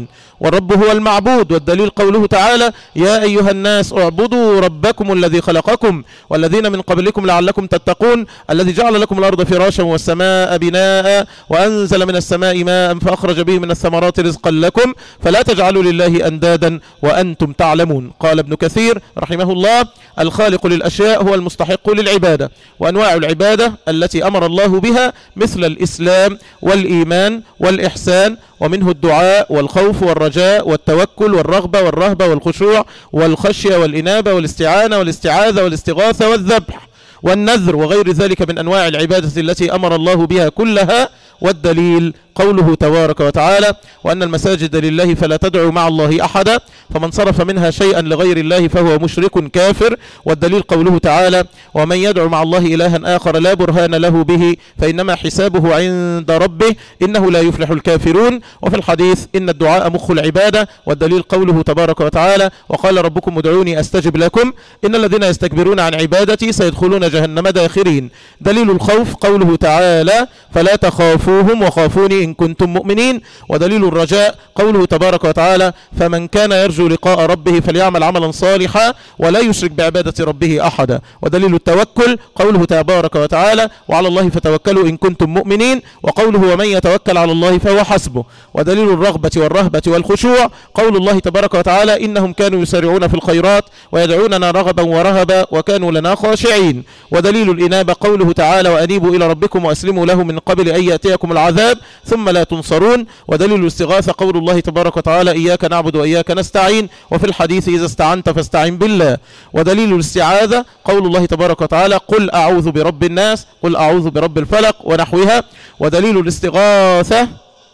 والرب هو المعبود والدليل قوله تعالى يا أيها الناس اعبدوا ربكم الذي خلقكم والذين من قبلكم لعلكم تتقون الذي جعل لكم الأرض فراشا والسماء بناء وأنزل من السماء ماء فأخرج به من الثمرات رزقا لكم فلا تجعلوا لله أندادا وأنتم تعلمون قال ابن كثير رحمه الله الخالق للأشياء هو المستحق للعبادة وأنواع العبادة التي أمر الله بها مثل الإسلام والإيمان والإحسان ومنه الدعاء والخوف والرجاء والتوكل والرغبة والرهبة والخشوع والخشية والإنابة والاستعانة والاستعاذة والاستغاثة والذبح والنذر وغير ذلك من أنواع العبادة التي أمر الله بها كلها والدليل قوله تبارك وتعالى وأن المساجد لله فلا تدعوا مع الله أحدا فمن صرف منها شيئا لغير الله فهو مشرك كافر والدليل قوله تعالى ومن يدعو مع الله إلها آخر لا برهان له به فإنما حسابه عند ربه إنه لا يفلح الكافرون وفي الحديث إن الدعاء مخ العبادة والدليل قوله تبارك وتعالى وقال ربكم ادعوني أستجب لكم إن الذين يستكبرون عن عبادتي سيدخلون جهنم داخرين دليل الخوف قوله تعالى فلا تخافوهم وخافوني إن كنتم مؤمنين ودليل الرجاء قوله تبارك وتعالى فمن كان يرجو لقاء ربه فليعمل عملا صالحا ولا يشرك بعبادة ربه أحدا ودليل التوكل قوله تبارك وتعالى وعلى الله فتوكلوا إن كنتم مؤمنين وقوله ومن يتوكل على الله فهو حسبه ودليل الرغبة والرهبة والخشوع قول الله تبارك وتعالى إنهم كانوا يسارعون في الخيرات ويدعوننا رغبا ورهبا وكانوا لنا خاشعين ودليل الإنابة قوله تعالى وأنيبوا إلى ربكم وأسلموا له من قبل أن يأتيكم العذاب ثم لا تنصرون ودليل الاستغاثة قول الله تبارك وتعالى إياك نعبد وإياك نستعين وفي الحديث إذا استعنت فاستعين بالله ودليل الاستعاذة قول الله تبارك وتعالى قل أعوذ برب الناس قل أعوذ برب الفلق ونحوها ودليل الاستغاثة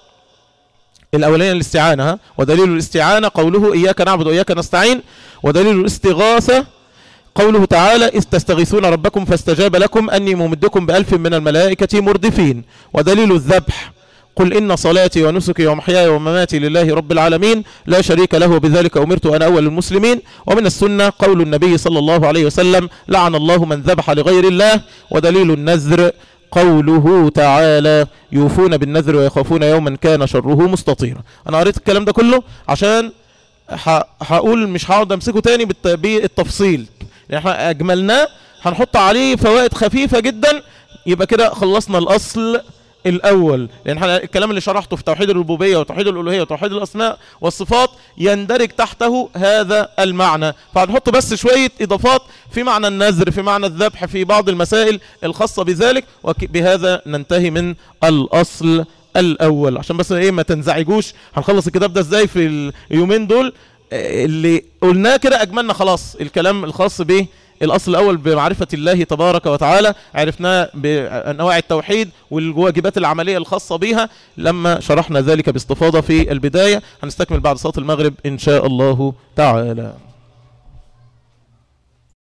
الأولين الاستعانة ها؟ ودليل الاستعانة قوله إياك نعبد وإياك نستعين ودليل الاستغاثة قوله تعالى إذ تستغيثون ربكم فاستجاب لكم أني ممدكم بألف من الملائكة مردفين ودليل الذبح قل إن صلاتي ونسكي ومحياي ومماتي لله رب العالمين لا شريك له بذلك أمرت أنا أول المسلمين ومن السنة قول النبي صلى الله عليه وسلم لعن الله من ذبح لغير الله ودليل النذر قوله تعالى يوفون بالنذر ويخافون يوما كان شره مستطيرا انا قريت الكلام ده كله عشان هقول مش هقعد امسكه تاني بالتفصيل احنا اجملناه هنحط عليه فوائد خفيفة جدا يبقى كده خلصنا الاصل الاول لان احنا الكلام اللي شرحته في توحيد الربوبيه وتوحيد الالوهيه وتوحيد الاسماء والصفات يندرج تحته هذا المعنى فهنحط بس شويه اضافات في معنى النذر في معنى الذبح في بعض المسائل الخاصه بذلك وبهذا ننتهي من الاصل الاول عشان بس ايه ما تنزعجوش هنخلص الكتاب ده ازاي في اليومين دول اللي قلناه كده اجملنا خلاص الكلام الخاص به الأصل الأول بمعرفة الله تبارك وتعالى عرفناه بأنواع التوحيد والواجبات العملية الخاصة بها لما شرحنا ذلك باستفاضة في البداية هنستكمل بعد صلاة المغرب إن شاء الله تعالى